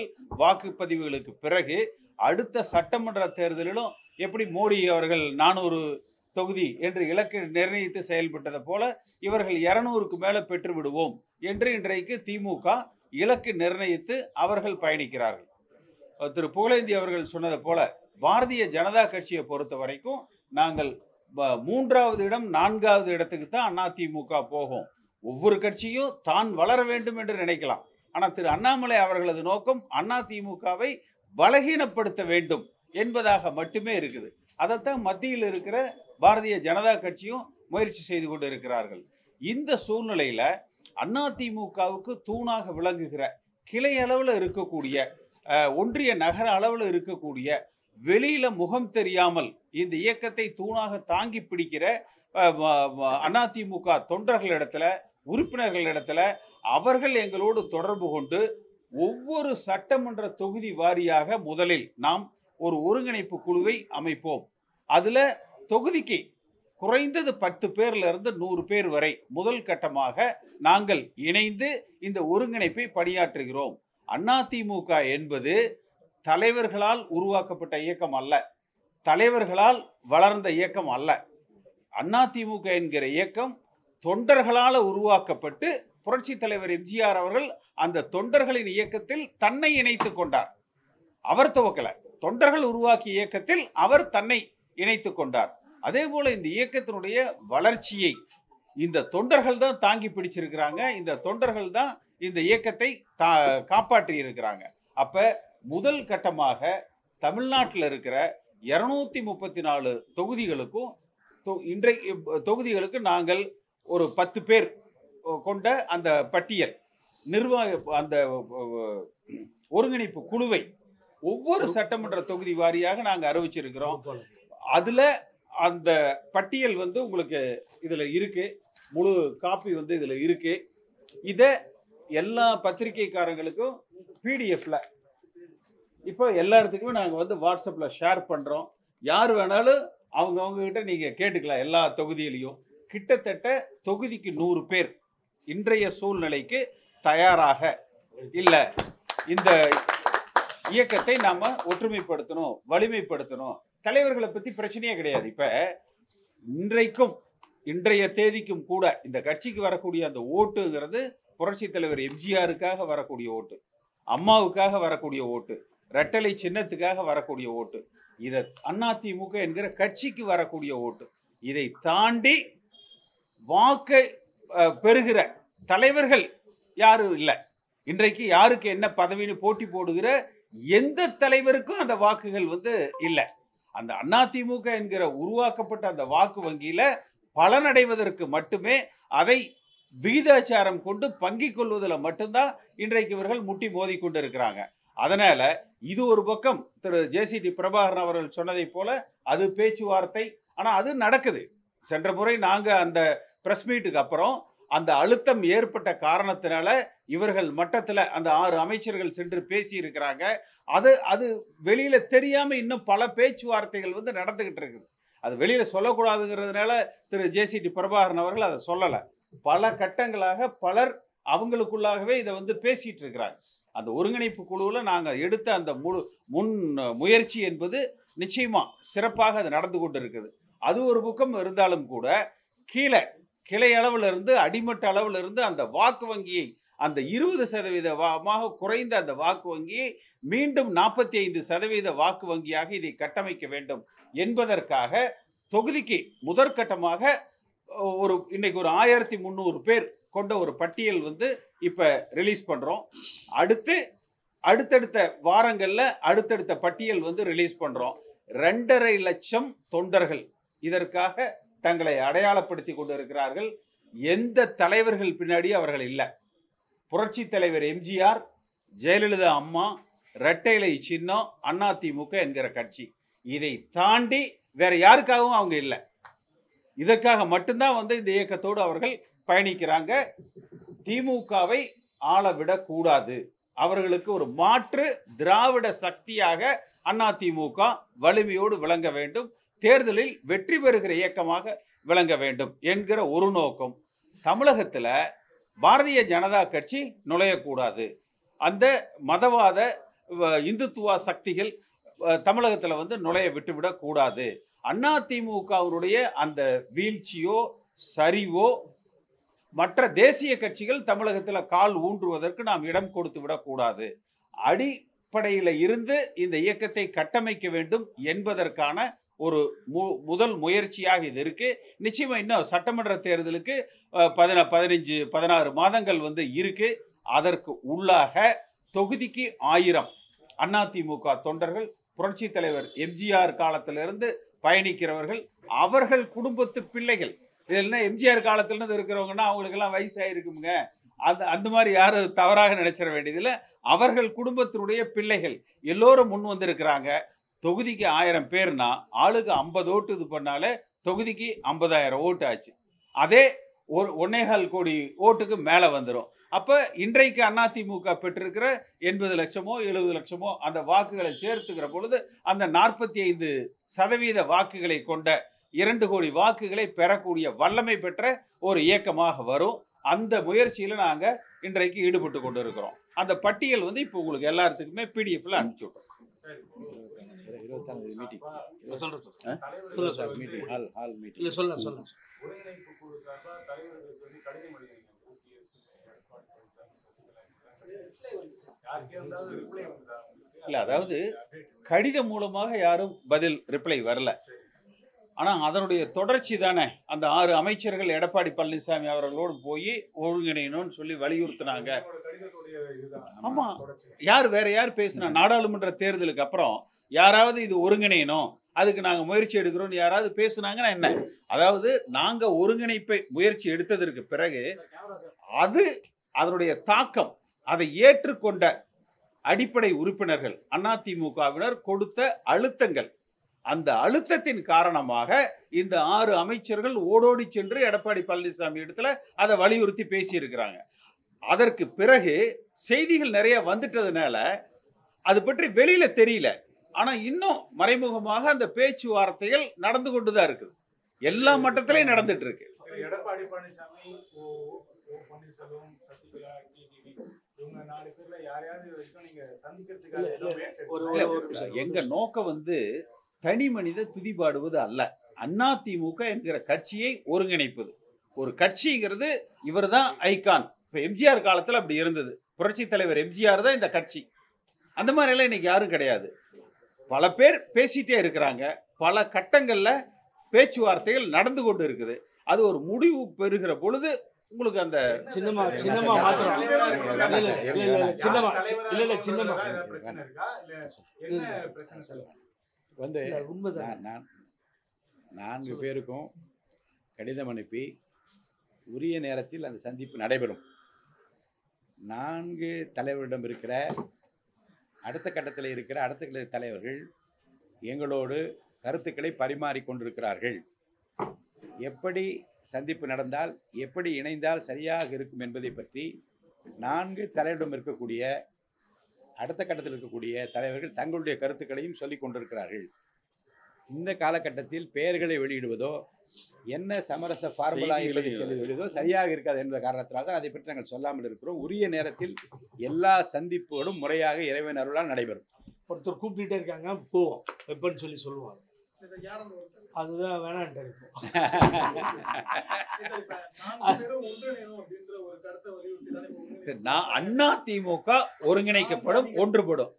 Speaker 2: வாக்குப்பதிவுகளுக்கு பிறகு அடுத்த சட்டமன்ற தேர்தலிலும் எப்படி மோடி அவர்கள் நானூறு
Speaker 3: தொகுதி என்று இலக்கு நிர்ணயித்து செயல்பட்டதை போல இவர்கள் இருநூறுக்கு மேல பெற்று விடுவோம் என்று இன்றைக்கு திமுக இலக்கு நிர்ணயித்து அவர்கள் பயணிக்கிறார்கள் அஹ் திரு புகழேந்தி அவர்கள் சொன்னதை போல பாரதிய ஜனதா கட்சியை பொறுத்த வரைக்கும் நாங்கள் ப- மூன்றாவது இடம் நான்காவது இடத்துக்கு தான் அதிமுக போகும் ஒவ்வொரு கட்சியும் தான் வளர வேண்டும் என்று நினைக்கலாம் ஆனால் திரு அண்ணாமலை அவர்களது நோக்கம் அதிமுகவை பலகீனப்படுத்த வேண்டும் என்பதாக மட்டுமே இருக்குது அதைத்தான் மத்தியில் இருக்கிற பாரதிய ஜனதா கட்சியும் முயற்சி செய்து கொண்டு இருக்கிறார்கள் இந்த சூழ்நிலையில அதிமுகவுக்கு தூணாக விளங்குகிற கிளை அளவில் இருக்கக்கூடிய அஹ், ஒன்றிய நகர அளவில் இருக்கக்கூடிய வெளியில முகம் தெரியாமல் இந்த இயக்கத்தை தூணாக தாங்கி பிடிக்கிற அஹ், ம- ம- அதிமுக தொண்டர்களிடத்துல உறுப்பினர்களிடத்துல அவர்கள் எங்களோடு தொடர்பு கொண்டு ஒவ்வொரு சட்டமன்ற தொகுதி வாரியாக முதலில் நாம் ஒரு ஒருங்கிணைப்பு குழுவை அமைப்போம் அதுல தொகுதிக்கு குறைந்தது பத்து பேர்ல இருந்து நூறு பேர் வரை முதல் கட்டமாக நாங்கள் இணைந்து இந்த ஒருங்கிணைப்பை பணியாற்றுகிறோம் அதிமுக என்பது தலைவர்களால் உருவாக்கப்பட்ட இயக்கம் அல்ல தலைவர்களால் வளர்ந்த இயக்கம் அல்ல அதிமுக என்கிற இயக்கம் தொண்டர்களால் உருவாக்கப்பட்டு புரட்சி தலைவர் எம்ஜிஆர் அவர்கள் அந்த தொண்டர்களின் இயக்கத்தில் தன்னை இணைத்துக் கொண்டார் அவர் துவக்கல தொண்டர்கள் உருவாக்கிய இயக்கத்தில் அவர் தன்னை இணைத்துக் கொண்டார் அதே போல இந்த இயக்கத்தினுடைய வளர்ச்சியை இந்த தொண்டர்கள் தான் தாங்கி பிடிச்சிருக்கிறாங்க இந்த தொண்டர்கள் தான் இந்த இயக்கத்தை தா காப்பாற்றி இருக்கிறாங்க அப்ப முதல் கட்டமாக தமிழ்நாட்டில் இருக்கிற இருநூத்தி முப்பத்தி நாலு தொகுதிகளுக்கும் தொ- இன்றைக்கு தொகுதிகளுக்கு நாங்கள் ஒரு பத்து பேர் கொண்ட அந்த பட்டியல் நிர்வாக அந்த அஹ், ஒருங்கிணைப்பு குழுவை ஒவ்வொரு சட்டமன்ற தொகுதி வாரியாக நாங்கள் அறிவிச்சிருக்கிறோம் அதுல அந்த பட்டியல் வந்து உங்களுக்கு இதுல இருக்கு முழு காப்பி வந்து இதுல இருக்கு இத எல்லா பத்திரிகைக்காரங்களுக்கும் பிடிஎஃப்ல இப்போ எல்லா இடத்துக்குமே நாங்க வந்து வாட்ஸ்அப்ல ஷேர் பண்றோம் யார் வேணாலும் அவங்கவங்க கிட்ட நீங்க கேட்டுக்கலாம் எல்லா தொகுதியிலையும் கிட்டத்தட்ட தொகுதிக்கு நூறு பேர் இன்றைய சூழ்நிலைக்கு தயாராக இல்ல இந்த இயக்கத்தை நாம ஒற்றுமைப்படுத்தணும் வலிமைப்படுத்தணும் தலைவர்களை பத்தி பிரச்சனையே கிடையாது இப்ப இன்றைக்கும் இன்றைய தேதிக்கும் கூட இந்த கட்சிக்கு வரக்கூடிய அந்த ஓட்டுங்கிறது புரட்சி தலைவர் எம்ஜிஆருக்காக வரக்கூடிய ஓட்டு அம்மாவுக்காக வரக்கூடிய ஓட்டு ரெட்டலை சின்னத்துக்காக வரக்கூடிய ஓட்டு இதை அதிமுக என்கிற கட்சிக்கு வரக்கூடிய ஓட்டு இதை தாண்டி வாக்கை அஹ், பெறுகிற தலைவர்கள் யாரும் இல்லை இன்றைக்கு யாருக்கு என்ன பதவின்னு போட்டி போடுகிற எந்த தலைவருக்கும் அந்த வாக்குகள் வந்து இல்லை அந்த அதிமுக என்கிற உருவாக்கப்பட்ட அந்த வாக்கு வங்கியில பலனடைவதற்கு மட்டுமே அதை விகிதாச்சாரம் கொண்டு பங்கிக் கொள்வதில் மட்டும்தான் இன்றைக்கு இவர்கள் முட்டி மோதி கொண்டு இருக்கிறாங்க அதனால இது ஒரு பக்கம் திரு ஜேசிடி பிரபாகரன் அவர்கள் சொன்னதைப் போல அது பேச்சுவார்த்தை ஆனா அது நடக்குது சென்ற முறை நாங்க அந்த பிரஸ் மீட்டுக்கு அப்புறம் அந்த அழுத்தம் ஏற்பட்ட காரணத்தினால இவர்கள் மட்டத்துல அந்த ஆறு அமைச்சர்கள் சென்று பேசி இருக்கிறாங்க அது அது வெளியில தெரியாம இன்னும் பல பேச்சுவார்த்தைகள் வந்து நடந்துகிட்டு இருக்குது அது வெளியில சொல்லக்கூடாதுங்கிறதுனால திரு ஜேசிடி பிரபாகரன் அவர்கள் அதை சொல்லல பல கட்டங்களாக பலர் அவங்களுக்குள்ளாகவே இதை வந்து பேசிட்டு இருக்கிறாங்க அந்த ஒருங்கிணைப்பு குழுவுல நாங்க எடுத்த அந்த முழு முன் முயற்சி என்பது நிச்சயமா சிறப்பாக அது நடந்து கொண்டு இருக்குது அது ஒரு பக்கம் இருந்தாலும் கூட கீழே கிளை அளவுல இருந்து அடிமட்ட அளவுல இருந்து அந்த வாக்கு வங்கியை அந்த இருபது சதவீதமாக குறைந்த அந்த வாக்கு வங்கியை மீண்டும் நாற்பத்தி ஐந்து சதவீத வாக்கு வங்கியாக இதை கட்டமைக்க வேண்டும் என்பதற்காக தொகுதிக்கு முதற்கட்டமாக ஒரு இன்னைக்கு ஒரு ஆயிரத்தி முந்நூறு பேர் கொண்ட ஒரு பட்டியல் வந்து இப்ப ரிலீஸ் பண்றோம் அடுத்து அடுத்தடுத்த வாரங்கள்ல அடுத்தடுத்த பட்டியல் வந்து ரிலீஸ் பண்றோம் ரெண்டரை லட்சம் தொண்டர்கள் இதற்காக தங்களை அடையாளப்படுத்தி கொண்டு இருக்கிறார்கள் எந்த தலைவர்கள் பின்னாடி அவர்கள் இல்லை புரட்சி தலைவர் எம்ஜிஆர் ஜெயலலிதா அம்மா இரட்டைலை சின்னம் அதிமுக என்கிற கட்சி இதை தாண்டி வேற யாருக்காகவும் அவங்க இல்லை இதற்காக மட்டும்தான் வந்து இந்த இயக்கத்தோடு அவர்கள் பயணிக்கிறாங்க திமுகவை ஆளவிடக்கூடாது அவர்களுக்கு ஒரு மாற்று திராவிட சக்தியாக அதிமுக வலிமையோடு விளங்க வேண்டும் தேர்தலில் வெற்றி பெறுகிற இயக்கமாக விளங்க வேண்டும் என்கிற ஒரு நோக்கம் தமிழகத்துல பாரதிய ஜனதா கட்சி நுழையக்கூடாது அந்த மதவாத வ- இந்துத்துவா சக்திகள் அஹ், தமிழகத்துல வந்து நுழைய விட்டுவிடக் கூடாது அதிமுகவினுடைய அந்த வீழ்ச்சியோ சரிவோ மற்ற தேசிய கட்சிகள் தமிழகத்தில் கால் ஊன்றுவதற்கு நாம் இடம் கொடுத்து விடக்கூடாது அடிப்படையில் இருந்து இந்த இயக்கத்தை கட்டமைக்க வேண்டும் என்பதற்கான ஒரு மு முதல் முயற்சியாக இது இருக்கு நிச்சயமா இன்னும் சட்டமன்ற தேர்தலுக்கு அஹ், பதின பதினஞ்சு பதினாறு மாதங்கள் வந்து இருக்கு அதற்கு உள்ளாக தொகுதிக்கு ஆயிரம் அதிமுக தொண்டர்கள் புரட்சி தலைவர் எம்ஜிஆர் காலத்திலிருந்து பயணிக்கிறவர்கள் அவர்கள் குடும்பத்து பிள்ளைகள் இது என்ன எம்ஜிஆர் காலத்துல இருந்து இருக்கிறவங்கன்னா அவங்களுக்கெல்லாம் வயசாயிருக்குங்க அந்த அந்த மாதிரி யாரும் தவறாக நினைச்சிட வேண்டியதில்லை அவர்கள் குடும்பத்தினுடைய பிள்ளைகள் எல்லோரும் முன் வந்திருக்கிறாங்க தொகுதிக்கு ஆயிரம் பேர்னா ஆளுக்கு ஐம்பது ஓட்டு இது பண்ணாலே தொகுதிக்கு ஐம்பதாயிரம் ஓட்டு ஆச்சு அதே ஒரு ஒன்னேகால் கோடி ஓட்டுக்கு மேலே வந்துடும் அப்போ இன்றைக்கு அதிமுக பெற்றிருக்கிற எண்பது லட்சமோ எழுபது லட்சமோ அந்த வாக்குகளை சேர்த்துக்கிற பொழுது அந்த நாற்பத்தி ஐந்து சதவீத வாக்குகளை கொண்ட இரண்டு கோடி வாக்குகளை பெறக்கூடிய வல்லமை பெற்ற ஒரு இயக்கமாக வரும் அந்த முயற்சியில் நாங்கள் இன்றைக்கு ஈடுபட்டு கொண்டு இருக்கிறோம் அந்த பட்டியல் வந்து இப்போ உங்களுக்கு எல்லாத்துக்குமே பிடிஎஃப்ல அனுப்பிச்சு விட்றோம்
Speaker 2: இருபத்தாறு மீட்டிங்
Speaker 1: சொல்றேன் சொல்றேன்.
Speaker 2: சொல்லுங்க sir meeting hall hall meeting
Speaker 1: இல்ல சொல்ல சொல்ல
Speaker 4: ஒருங்கிணைப்பு குழு சார்பா தலைவர்களுக்கு வந்து கடிதம் எழுதியிருக்காங்க யாருக்கு இருந்தாலும் ரிப்ளை வந்ததா உங்களுக்கு?
Speaker 3: இல்ல, அதாவது கடிதம் மூலமாக யாரும் பதில் ரிப்ளை வரல ஆனா அதனுடைய தொடர்ச்சி தானே அந்த ஆறு அமைச்சர்கள் எடப்பாடி பழனிசாமி அவர்களோடு போய் ஒருங்கிணையணும்னு சொல்லி வலியுறுத்தினாங்க
Speaker 4: உங்களோட கடிதத்துடைய இதுதான்
Speaker 3: ஆமா.
Speaker 4: தொடர்ச்சி.
Speaker 3: யார் வேற யார் பேசினா நாடாளுமன்ற தேர்தலுக்கு அப்புறம் யாராவது இது ஒருங்கிணையணும் அதுக்கு நாங்க முயற்சி எடுக்கிறோம்னு யாராவது பேசுனாங்கன்னா என்ன அதாவது நாங்க ஒருங்கிணைப்பை முயற்சி எடுத்ததற்கு பிறகு அது அதனுடைய தாக்கம் அதை ஏற்றுக்கொண்ட அடிப்படை உறுப்பினர்கள் அதிமுகவினர் கொடுத்த அழுத்தங்கள் அந்த அழுத்தத்தின் காரணமாக இந்த ஆறு அமைச்சர்கள் ஓடோடி சென்று எடப்பாடி பழனிசாமி இடத்துல அதை வலியுறுத்தி பேசியிருக்கிறாங்க அதற்கு பிறகு செய்திகள் நிறைய வந்துட்டதுனால அது பற்றி வெளியில தெரியல ஆனா இன்னும் மறைமுகமாக அந்த பேச்சுவார்த்தைகள் நடந்து கொண்டுதான் இருக்குது எல்லா மட்டத்திலையும் நடந்துட்டு இருக்கு
Speaker 4: திரு எடப்பாடி பழனிசாமி ஓ ஓ பன்னீர்செல்வம் சசிகலா டிடிவி இவங்க நாலு பேர்ல யாரையாவது இது வரைக்கும் நீங்க சந்திக்கிறதுக்காக
Speaker 1: இல்ல,
Speaker 4: ஏதோ
Speaker 1: இல்ல,
Speaker 4: முயற்சி
Speaker 1: ஒரு-
Speaker 3: இல்ல,
Speaker 1: ஒரு நிமிஷம்.
Speaker 3: எங்க நோக்கம் வந்து தனி மனித துதிபாடுவது அல்ல அதிமுக என்கிற கட்சியை ஒருங்கிணைப்பது ஒரு கட்சிங்கிறது இவர்தான் ஐகான் இப்ப எம்ஜிஆர் காலத்துல அப்படி இருந்தது புரட்சி தலைவர் எம்ஜிஆர் தான் இந்த கட்சி அந்த மாதிரி எல்லாம் இன்னைக்கு யாரும் கிடையாது பல பேர் பேசிட்டே இருக்கிறாங்க பல கட்டங்கள்ல பேச்சுவார்த்தைகள் நடந்து கொண்டு இருக்குது அது ஒரு முடிவு பெறுகிற பொழுது உங்களுக்கு அந்த
Speaker 1: சின்னமா சின்னமா மாத்திரம் இல்ல இல்ல இல்ல இல்ல இல்ல சின்னமா இல்ல இல்ல சின்னமா
Speaker 4: ஏதாவது பிரச்சனை இருக்கா இல்ல என்ன பிரச்சனை சொல்லுங்க
Speaker 2: வந்து
Speaker 1: இல்ல உண்மைதான்
Speaker 2: நான் நான் நான்கு பேருக்கும் கடிதம் அனுப்பி உரிய நேரத்தில் அந்த சந்திப்பு நடைபெறும் நான்கு தலைவரிடம் இருக்கிற அடுத்த கட்டத்தில் இருக்கிற அடுத்த கட்ட தலைவர்கள் எங்களோடு கருத்துக்களை பரிமாறிக் கொண்டிருக்கிறார்கள் எப்படி சந்திப்பு நடந்தால் எப்படி இணைந்தால் சரியாக இருக்கும் என்பதை பற்றி நான்கு தலைவரிடம் இருக்கக்கூடிய அடுத்த கட்டத்தில் இருக்கக்கூடிய தலைவர்கள் தங்களுடைய கருத்துக்களையும் சொல்லிக் கொண்டிருக்கிறார்கள் இந்த காலகட்டத்தில் பெயர்களை வெளியிடுவதோ என்ன சமரச ஃபார்முலா
Speaker 3: செய்திகளை
Speaker 2: என்பதை சொல்லி வெளியிடுவதோ சரியாக இருக்காது என்ற காரணத்தினால் தான் அதை பற்றி நாங்கள் சொல்லாமல் இருக்கிறோம் உரிய நேரத்தில் எல்லா சந்திப்புகளும் முறையாக இறைவன் அருளால் நடைபெறும்
Speaker 1: ஒருத்தர் கூப்பிட்டுட்டே இருக்காங்க போவோம் எப்பன்னு சொல்லி சொல்லுவாங்க அதுதான் வேணான்ட்டு இப்போ
Speaker 3: நான் அண்ணா திமுக ஒருங்கிணைக்கப்படும் ஒன்றுபடும்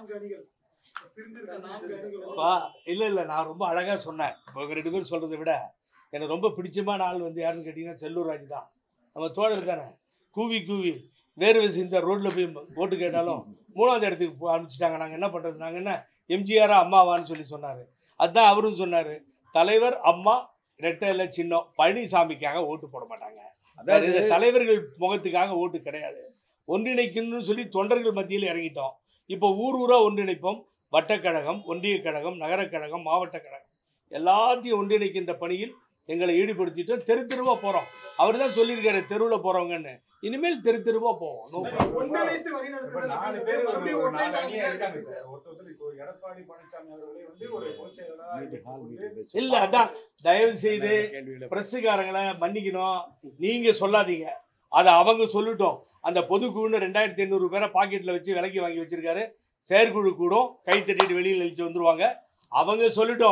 Speaker 1: பா இல்ல இல்ல நான் ரொம்ப அழகா சொன்னேன் இப்போ இவங்க ரெண்டு பேரும் சொல்றதை விட எனக்கு ரொம்ப பிடிச்சமான ஆள் வந்து யாருன்னு கேட்டீங்கன்னா செல்லூர் ராஜ் தான் நம்ம தோழர் தானே கூவி கூவி வேர்வை சிந்த ரோட்ல போய் ஓட்டு கேட்டாலும் மூணாவது இடத்துக்கு போ- அனுப்பிச்சிட்டாங்க நாங்கள் என்ன பண்றது நாங்கள் என்ன எம்ஜிஆரா அம்மாவான்னு சொல்லி சொன்னாரு அதான் அவரும் சொன்னாரு தலைவர் அம்மா ரெட்டை இல்லை சின்னம் பழனிசாமிக்காக ஓட்டு போட மாட்டாங்க
Speaker 3: அதாவது
Speaker 1: அதாவது தலைவர்கள் முகத்துக்காக ஓட்டு கிடையாது ஒன்றிணைக்கணும்னு சொல்லி தொண்டர்கள் மத்தியில் இறங்கிட்டோம் இப்போ ஊர் ஊரா ஒன்றிணைப்போம் வட்டக்கழகம் ஒன்றிய கழகம் நகரக் கழகம் மாவட்ட கழகம் எல்லாத்தையும் ஒன்றிணைக்கின்ற பணியில் எங்களை ஈடுபடுத்திட்டோம் தெரு தெருவா போறோம் அவர் தான் சொல்லியிருக்காரு தெருவில் போறவங்கன்னு இனிமேல் தெரு தெருவா போவோம் No problem.
Speaker 4: இப்ப நாலு பேர் ஒரு ஒரு நாலு அணியா இருக்காங்க சார் ஒருத்தர் இப்போ எடப்பாடி பழனிசாமி அவர்களே வந்து ஒரு பொதுச் செயலரா ஏற்றுக்கொண்டு
Speaker 1: இல்ல அதான் தயவு செய்து
Speaker 2: கேள்விகளை
Speaker 1: பிரஸ்ஸுக்காரங்களை மன்னிக்கணும் நீங்க சொல்லாதீங்க அதை அவங்க சொல்லட்டும் அந்த பொதுக்குழுன்னு ரெண்டாயிரத்தி எண்ணூறு பேரை பாக்கெட்ல வச்சு விலைக்கு வாங்கி வச்சிருக்காரு செயற்குழு கூடும் கை தட்டிட்டு வெளியில் அழிச்சு வந்துருவாங்க அவங்க சொல்லட்டும்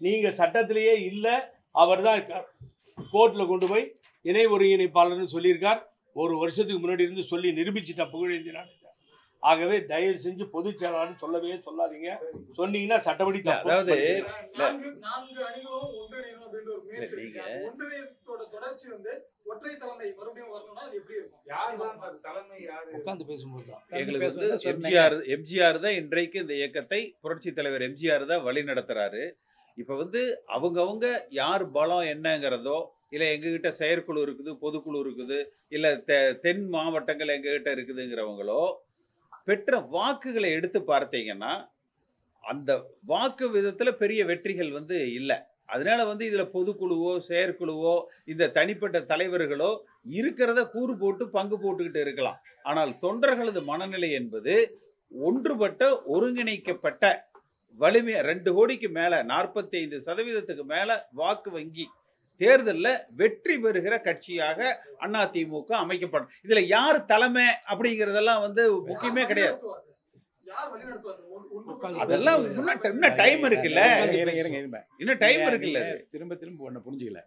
Speaker 1: நீங்கள் சட்டத்திலேயே இல்லை அவர் தான் கோர்ட்டில் கொண்டு போய் இணை ஒருங்கிணைப்பாளர்னு சொல்லியிருக்கார் ஒரு வருஷத்துக்கு முன்னாடி இருந்து சொல்லி நிரூபிச்சிட்டேன் புகழேந்தி நாடு ஆகவே தயவு செஞ்சு பொதுச் செயலாளர்னு சொல்லவே சொல்லாதீங்க சொன்னீங்கன்னா சட்டப்படி
Speaker 3: இல்ல,
Speaker 1: தப்பு.
Speaker 3: அதாவது
Speaker 5: நான்கு நான்கு அணிகளும் ஒன்றிணையணும் அப்படின்ற ஒரு முயற்சி
Speaker 3: இல்ல,
Speaker 5: இருக்கு
Speaker 3: நீங்க-
Speaker 5: அந்த ஒன்றிணையத்தோட தொடர்ச்சி வந்து ஒற்றை தலைமை மறுபடியும் வரணும்னா அது எப்படி இருக்கும்
Speaker 4: யார் தான் சார் தலைமை யாரு
Speaker 1: உட்கார்ந்து பேசும்போது தான்
Speaker 3: எங்களுக்கு வந்து
Speaker 2: பேசுறத சொன்னீங்க.
Speaker 3: எம்ஜிஆர் எம்ஜிஆர் தான் இன்றைக்கு இந்த இயக்கத்தை புரட்சி தலைவர் எம்ஜிஆர் தான் வழி நடத்துறாரு இப்போ வந்து அவங்கவங்க யார் பலம் என்னங்கிறதோ இல்லை எங்ககிட்ட செயற்குழு இருக்குது பொதுக்குழு இருக்குது இல்லை தெ தென் மாவட்டங்கள் எங்ககிட்ட இருக்குதுங்கிறவங்களோ பெற்ற வாக்குகளை எடுத்து பார்த்தீங்கன்னா அந்த வாக்கு விதத்தில் பெரிய வெற்றிகள் வந்து இல்லை அதனால வந்து இதில் பொதுக்குழுவோ செயற்குழுவோ இந்த தனிப்பட்ட தலைவர்களோ இருக்கிறத கூறு போட்டு பங்கு போட்டுக்கிட்டு இருக்கலாம் ஆனால் தொண்டர்களது மனநிலை என்பது ஒன்றுபட்ட ஒருங்கிணைக்கப்பட்ட வலிமை ரெண்டு கோடிக்கு மேல நாற்பத்தி ஐந்து சதவீதத்துக்கு மேல வாக்கு வங்கி தேர்தலில் வெற்றி பெறுகிற கட்சியாக அதிமுக அமைக்கப்படும் இதுல யார் தலைமை அப்படிங்கறதெல்லாம் வந்து முக்கியமே கிடையாது
Speaker 5: யார் வழிநடத்துவா அந்த ஒன்- ஒன்று
Speaker 1: உட்கார்ந்து
Speaker 3: அதெல்லாம் இன்னும் ட- இன்னும் டைம் இருக்குல்ல
Speaker 2: இருங்க, இருங்க, இருங்க, இருங்க.
Speaker 3: இன்னும் டைம்
Speaker 2: நீங்க-
Speaker 3: இருக்குல்ல
Speaker 2: நீங்க திரும்ப திரும்ப ஒண்ணு புரிஞ்சுக்கல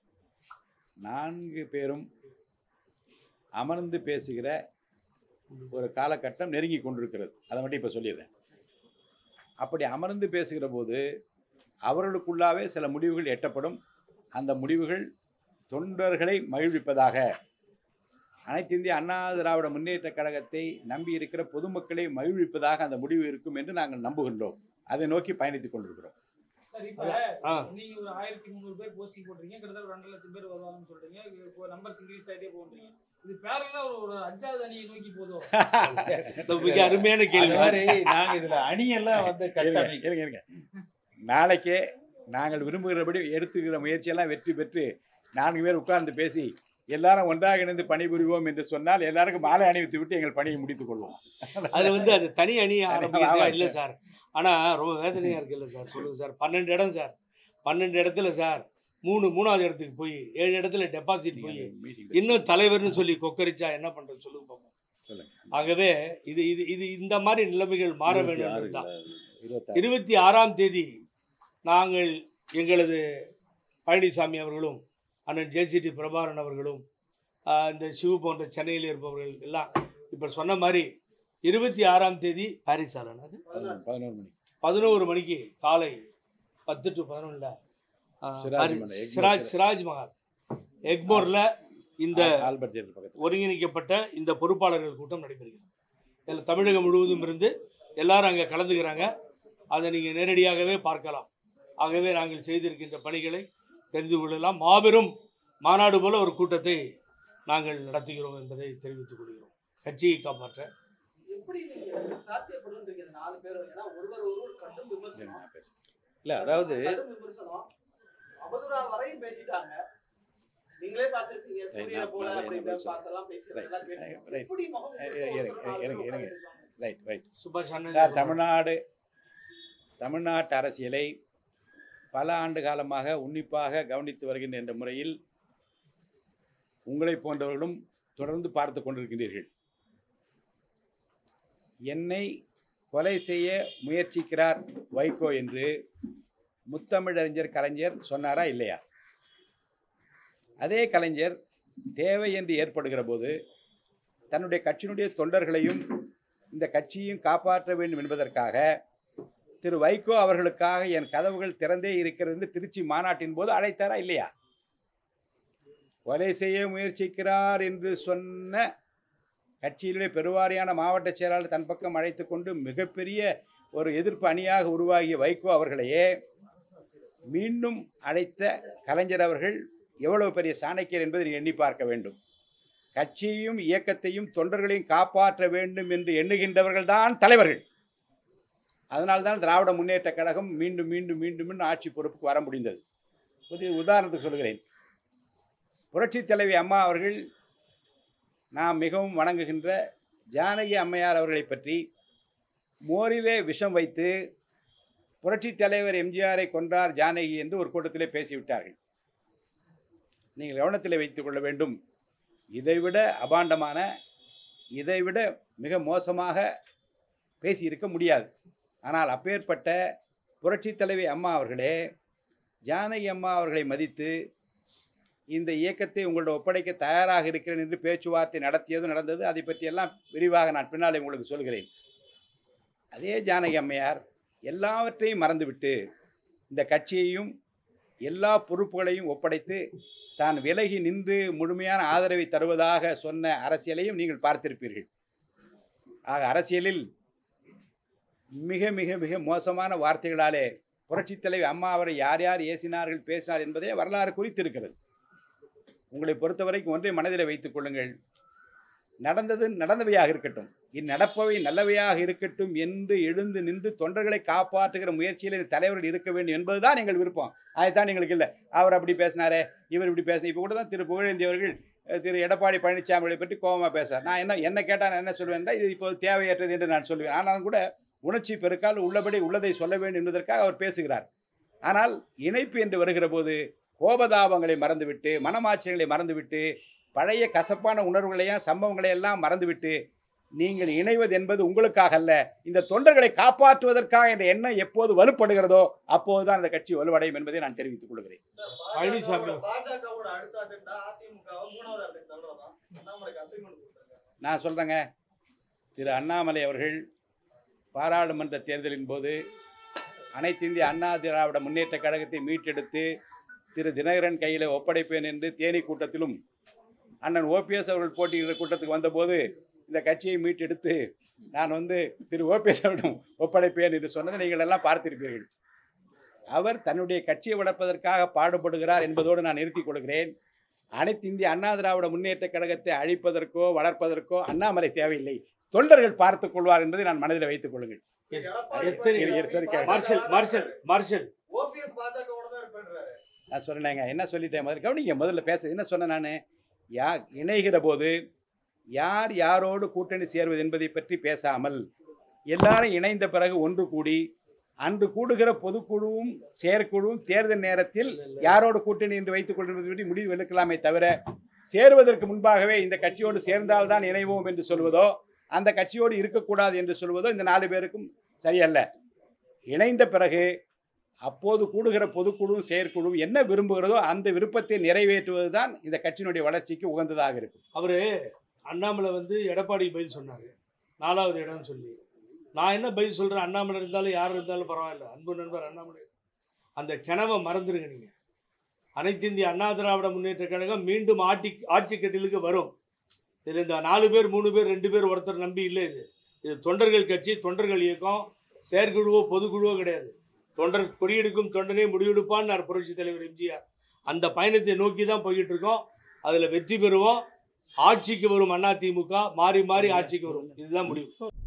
Speaker 2: நான்கு பேரும் அமர்ந்து பேசுகிற ஒரு காலகட்டம் நெருங்கி கொண்டிருக்கிறது அதை மட்டும் இப்போ சொல்லிடுறேன் அப்படி அமர்ந்து பேசுகிற போது அவர்களுக்குள்ளாவே சில முடிவுகள் எட்டப்படும் அந்த முடிவுகள் தொண்டர்களை மகிழ்விப்பதாக அனைத்து இந்திய அண்ணா திராவிட முன்னேற்ற கழகத்தை நம்பி இருக்கிற பொதுமக்களை மகிழ்விப்பதாக அந்த முடிவு இருக்கும் என்று நாங்கள் நம்புகின்றோம் அதை நோக்கி பயணித்துக் கொண்டிருக்கிறோம்
Speaker 6: சார் இப்ப
Speaker 1: ஆ
Speaker 6: நீங்க ஒரு ஆயிரத்தி முந்நூறு பேர் போஸ்டிங் போடுறீங்க கிட்டத்தட்ட ஒரு ரெண்டு லட்சம் பேர் வருவாங்கன்னு சொல்றீங்க இப்போ நம்பர் இன்க்ரீஸ் ஆகிட்டே போன்றீங்க இது பேரலா ஒரு ஒரு அஞ்சாவது அணியை நோக்கி போதும்
Speaker 1: இது மிக அருமையான
Speaker 3: அது
Speaker 1: கேள்வி
Speaker 3: மாதிரி நாங்க இதுல அணியெல்லாம் வந்து
Speaker 2: இருங்க,
Speaker 3: கட்டமைக்க
Speaker 2: இருங்க, இருங்க. நாளைக்கே நாங்கள் விரும்புகிறபடி எடுத்துக்கிற முயற்சியெல்லாம் வெற்றி பெற்று நான்கு பேர் உட்கார்ந்து பேசி எல்லாரும் ஒன்றாக இணைந்து பணிபுரிவோம் என்று சொன்னால் எல்லாருக்கும் மாலை அணிவித்து விட்டு எங்கள் பணியை முடித்துக் கொள்வோம்
Speaker 1: அது வந்து அது தனி அணி ஆரம்பிக்கிறதா
Speaker 2: ஆமா.
Speaker 1: இல்லை சார் ஆனால் ரொம்ப வேதனையாக இருக்குல்ல சார் சொல்லுங்கள் சார் பன்னெண்டு இடம் சார் பன்னெண்டு இடத்துல சார் மூணு மூணாவது இடத்துக்கு போய் ஏழு இடத்துல டெபாசிட் போய்
Speaker 2: மீட்டிங்
Speaker 1: இன்னும் தலைவர்னு சொல்லி கொக்கரிச்சா என்ன பண்ணுறது சொல்லுங்க பார்ப்போம்
Speaker 2: சொல்லுங்க
Speaker 1: ஆகவே இது இது இது இந்த மாதிரி நிலைமைகள் மாற வேண்டும் தான்
Speaker 2: இருபத்தாறு
Speaker 1: இருபத்தி ஆறாம் தேதி நாங்கள் எங்களது பழனிசாமி அவர்களும் அண்ணன் ஜேசிடி பிரபாகரன் அவர்களும் ஆஹ், இந்த சிவு போன்ற சென்னையில் இருப்பவர்கள் எல்லாம் இப்போ சொன்ன மாதிரி இருபத்தி ஆறாம் தேதி பாரிஸ் ஆலன் அது
Speaker 2: பதினொன்று பதினோரு மணி
Speaker 1: பதினோரு மணிக்கு காலை பத்து டு பதினொன்றில்
Speaker 2: சிராஜ் மஹால், எக்மோர்
Speaker 1: சிராஜ் சிராஜ் மஹால் எக்மோரில் இந்த
Speaker 2: ஆல்பர்ட் தேட்டர் பக்கத்தில்
Speaker 1: ஒருங்கிணைக்கப்பட்ட இந்த பொறுப்பாளர்கள் கூட்டம் நடைபெறுகிறது இதில் தமிழகம் முழுவதும் இருந்து எல்லாரும் அங்கே கலந்துக்கிறாங்க அதை நீங்கள் நேரடியாகவே பார்க்கலாம் ஆகவே நாங்கள் செய்திருக்கின்ற பணிகளை தெரிந்து கொள்ளலாம் மாபெரும் மாநாடு போல ஒரு கூட்டத்தை நாங்கள் நடத்துகிறோம் என்பதை தெரிவித்துக் கொள்கிறோம் கட்சியை காப்பாற்ற
Speaker 7: எப்படி நீங்க சாத்தியப்படுன்றீங்க இந்த நாலு பேரும் ஏன்னா ஒருவர் ஒருவர் கடும் விமர்சனம்
Speaker 2: நான் பேசுறேன்.
Speaker 3: இல்ல அதாவது
Speaker 7: கடும் விமர்சனம் அவதூறா வரையும் பேசிட்டாங்க நீங்களே பார்த்திருப்பீங்க சூரியனை
Speaker 2: நான்
Speaker 7: போல
Speaker 2: நான்
Speaker 7: அப்படி
Speaker 2: என்ன பேசுறேன்.
Speaker 7: பார்த்தெல்லாம் பேசி
Speaker 2: Right,
Speaker 7: எல்லாம் கேட்டிருக்கோம்.
Speaker 2: right.
Speaker 7: எப்படி முகம்
Speaker 2: இ-
Speaker 7: கொடுத்து
Speaker 2: இ-
Speaker 7: ஒருத்தர் நாலு
Speaker 2: இருங்க,
Speaker 7: பேர்
Speaker 2: இருங்க.
Speaker 7: உட்கார்ந்து
Speaker 2: ரைட் ரைட்
Speaker 1: சுபாஷ் அண்ணன்
Speaker 2: சார் தமிழ்நாடு தமிழ்நாட்டு அரசியலை பல ஆண்டு காலமாக உன்னிப்பாக கவனித்து வருகின்ற என்ற முறையில் உங்களை போன்றவர்களும் தொடர்ந்து பார்த்து கொண்டிருக்கின்றீர்கள் என்னை கொலை செய்ய முயற்சிக்கிறார் வைகோ என்று முத்தமிழறிஞர் கலைஞர் சொன்னாரா இல்லையா அதே கலைஞர் தேவை என்று ஏற்படுகிற போது தன்னுடைய கட்சியினுடைய தொண்டர்களையும் இந்த கட்சியையும் காப்பாற்ற வேண்டும் என்பதற்காக திரு வைகோ அவர்களுக்காக என் கதவுகள் திறந்தே இருக்கிறது என்று திருச்சி மாநாட்டின் போது அழைத்தாரா இல்லையா கொலை செய்ய முயற்சிக்கிறார் என்று சொன்ன கட்சியினுடைய பெருவாரியான மாவட்ட செயலாளர் தன் பக்கம் அழைத்து கொண்டு மிகப்பெரிய ஒரு எதிர்ப்பு அணியாக உருவாகிய வைகோ அவர்களையே மீண்டும் அழைத்த கலைஞர் அவர்கள் எவ்வளவு பெரிய சாணக்கியர் என்பதை நீங்கள் எண்ணி பார்க்க வேண்டும் கட்சியையும் இயக்கத்தையும் தொண்டர்களையும் காப்பாற்ற வேண்டும் என்று எண்ணுகின்றவர்கள் தான் தலைவர்கள் அதனால்தான் திராவிட முன்னேற்ற கழகம் மீண்டும் மீண்டும் மீண்டும் மீண்டும் ஆட்சி பொறுப்புக்கு வர முடிந்தது ஒரு உதாரணத்துக்கு சொல்கிறேன் புரட்சி தலைவி அம்மா அவர்கள் நாம் மிகவும் வணங்குகின்ற ஜானகி அம்மையார் அவர்களை பற்றி மோரிலே விஷம் வைத்து புரட்சி தலைவர் எம்ஜிஆரை கொன்றார் ஜானகி என்று ஒரு கூட்டத்திலே பேசிவிட்டார்கள் நீங்கள் கவனத்தில் வைத்துக் கொள்ள வேண்டும் இதைவிட அபாண்டமான இதைவிட மிக மோசமாக பேசியிருக்க முடியாது ஆனால் அப்பேற்பட்ட புரட்சி தலைவி அம்மா அவர்களே ஜானகி அம்மா அவர்களை மதித்து இந்த இயக்கத்தை உங்களோட ஒப்படைக்க தயாராக இருக்கிறேன் என்று பேச்சுவார்த்தை நடத்தியதும் நடந்தது அதை பற்றியெல்லாம் விரிவாக நான் பின்னாலே உங்களுக்கு சொல்கிறேன் அதே ஜானகி அம்மையார் எல்லாவற்றையும் மறந்துவிட்டு இந்த கட்சியையும் எல்லா பொறுப்புகளையும் ஒப்படைத்து தான் விலகி நின்று முழுமையான ஆதரவை தருவதாக சொன்ன அரசியலையும் நீங்கள் பார்த்திருப்பீர்கள் ஆக அரசியலில் மிக மிக மிக மோசமான வார்த்தைகளாலே புரட்சித் தலைவி அம்மா அவரை யார் யார் ஏசினார்கள் பேசினார் என்பதே வரலாறு குறித்திருக்கிறது உங்களை பொறுத்தவரைக்கும் ஒன்றை மனதில் வைத்துக் கொள்ளுங்கள் நடந்தது நடந்தவையாக இருக்கட்டும் இந்நடப்பவை நல்லவையாக இருக்கட்டும் என்று எழுந்து நின்று தொண்டர்களை காப்பாற்றுகிற முயற்சியில் இந்த தலைவர்கள் இருக்க வேண்டும் என்பதுதான் எங்கள் விருப்பம் அதுதான் எங்களுக்கு இல்லை அவர் அப்படி பேசினாரே இவர் இப்படி பேச இப்போ கூட தான் திரு புகழேந்தி அவர்கள் அஹ், திரு எடப்பாடி பழனிசாமிகளை பற்றி கோபமாக பேசுறார் நான் என்ன என்ன கேட்டால் நான் என்ன சொல்வேன் இது இப்போ தேவையற்றது என்று நான் சொல்வேன் ஆனாலும் கூட உணர்ச்சி பெருக்கால் உள்ளபடி உள்ளதை சொல்ல வேண்டும் என்பதற்காக அவர் பேசுகிறார் ஆனால் இணைப்பு என்று வருகிற போது கோபதாபங்களை மறந்துவிட்டு மனமாச்சங்களை மறந்துவிட்டு பழைய கசப்பான உணர்வுகளையும் சம்பவங்களை எல்லாம் மறந்துவிட்டு நீங்கள் இணைவது என்பது உங்களுக்காக அல்ல இந்த தொண்டர்களை காப்பாற்றுவதற்காக என்ற எண்ணம் எப்போது வலுப்படுகிறதோ அப்போதுதான் அந்த கட்சி வலுவடையும் என்பதை நான் தெரிவித்துக் கொள்கிறேன்
Speaker 1: பழனிசாமி.
Speaker 5: பாஜகவோட அடுத்த அஜெண்டா அதிமுகவை மூணாவது இடத்துக்கு தள்ளுறதா அண்ணாமலைக்கு அசைன்மெண்ட் கொடுத்தாங்க
Speaker 2: நான் சொல்கிறேங்க திரு அண்ணாமலை அவர்கள் பாராளுமன்ற தேர்தலின் போது அனைத்து இந்திய அண்ணா திராவிட முன்னேற்ற கழகத்தை மீட்டெடுத்து திரு தினகரன் கையில் ஒப்படைப்பேன் என்று தேனி கூட்டத்திலும் அண்ணன் ஓபிஎஸ் அவர்கள் போட்டியிடுற கூட்டத்துக்கு வந்தபோது இந்த கட்சியை மீட்டெடுத்து நான் வந்து திரு ஓபிஎஸ் அவரிடம் ஒப்படைப்பேன் என்று சொன்னதை நீங்கள் எல்லாம் பார்த்திருப்பீர்கள் அவர் தன்னுடைய கட்சியை வளர்ப்பதற்காக பாடுபடுகிறார் என்பதோடு நான் நிறுத்திக் கொள்கிறேன் அனைத்து இந்திய அண்ணா திராவிட முன்னேற்ற கழகத்தை அழிப்பதற்கோ வளர்ப்பதற்கோ அண்ணாமலை தேவையில்லை தொண்டர்கள் பார்த்துக் கொள்வார் என்பதை நான் மனதில் வைத்துக் கொள்ளுங்கள்
Speaker 1: எத்தனை
Speaker 2: இரு, இரு, sorry, கேளு.
Speaker 1: மார்ஷல் மார்ஷல் மார்ஷல்
Speaker 5: ஓபிஎஸ் பாஜகவோட தான் இருப்பேன்றாரு
Speaker 2: நான் சொன்னேங்க என்ன சொல்லிட்டேன் முதல்ல கவனிங்க முதல்ல பேச என்ன சொன்னேன் நான் யா இணைகிற போது யார் யாரோடு கூட்டணி சேர்வது என்பதை பற்றி பேசாமல் எல்லாரும் இணைந்த பிறகு ஒன்று கூடி அன்று கூடுகிற பொதுக்குழுவும் செயற்குழுவும் தேர்தல் நேரத்தில் யாரோடு கூட்டணி என்று வைத்துக் கொள்வது பற்றி முடிவு எடுக்கலாமே தவிர சேருவதற்கு முன்பாகவே இந்த கட்சியோடு சேர்ந்தால்தான் இணைவோம் என்று சொல்வதோ அந்த கட்சியோடு இருக்கக்கூடாது என்று சொல்வதோ இந்த நாலு பேருக்கும் சரியல்ல இணைந்த பிறகு அப்போது கூடுகிற பொதுக்குழுவும் செயற்குழுவும் என்ன விரும்புகிறதோ அந்த விருப்பத்தை நிறைவேற்றுவது தான் இந்த கட்சியினுடைய வளர்ச்சிக்கு உகந்ததாக இருக்கும்
Speaker 1: அவரு அண்ணாமலை வந்து எடப்பாடி பதில் சொன்னாரு நாலாவது இடம்னு சொல்லி நான் என்ன பதில் சொல்றேன் அண்ணாமலை இருந்தாலும் யார் இருந்தாலும் பரவாயில்ல அன்பு நண்பர் அண்ணாமலை அந்த கிணவை மறந்துருங்க நீங்க அனைத்து இந்திய அண்ணா திராவிட முன்னேற்ற கழகம் மீண்டும் ஆட்சி ஆட்சி கட்டிலுக்கு வரும் இதில் இந்த நாலு பேர் மூணு பேர் ரெண்டு பேர் ஒருத்தர் நம்பி இல்லை இது இது தொண்டர்கள் கட்சி தொண்டர்கள் இயக்கம் செயற்குழுவோ பொதுக்குழுவோ கிடையாது தொண்டர் கொடியெடுக்கும் தொண்டனே முடிவெடுப்பான்னு புரட்சி தலைவர் எம்ஜிஆர் அந்த பயணத்தை நோக்கி தான் போய்கிட்டு இருக்கோம் அதில் வெற்றி பெறுவோம் ஆட்சிக்கு வரும் அதிமுக மாறி மாறி ஆட்சிக்கு வரும் இதுதான் முடிவு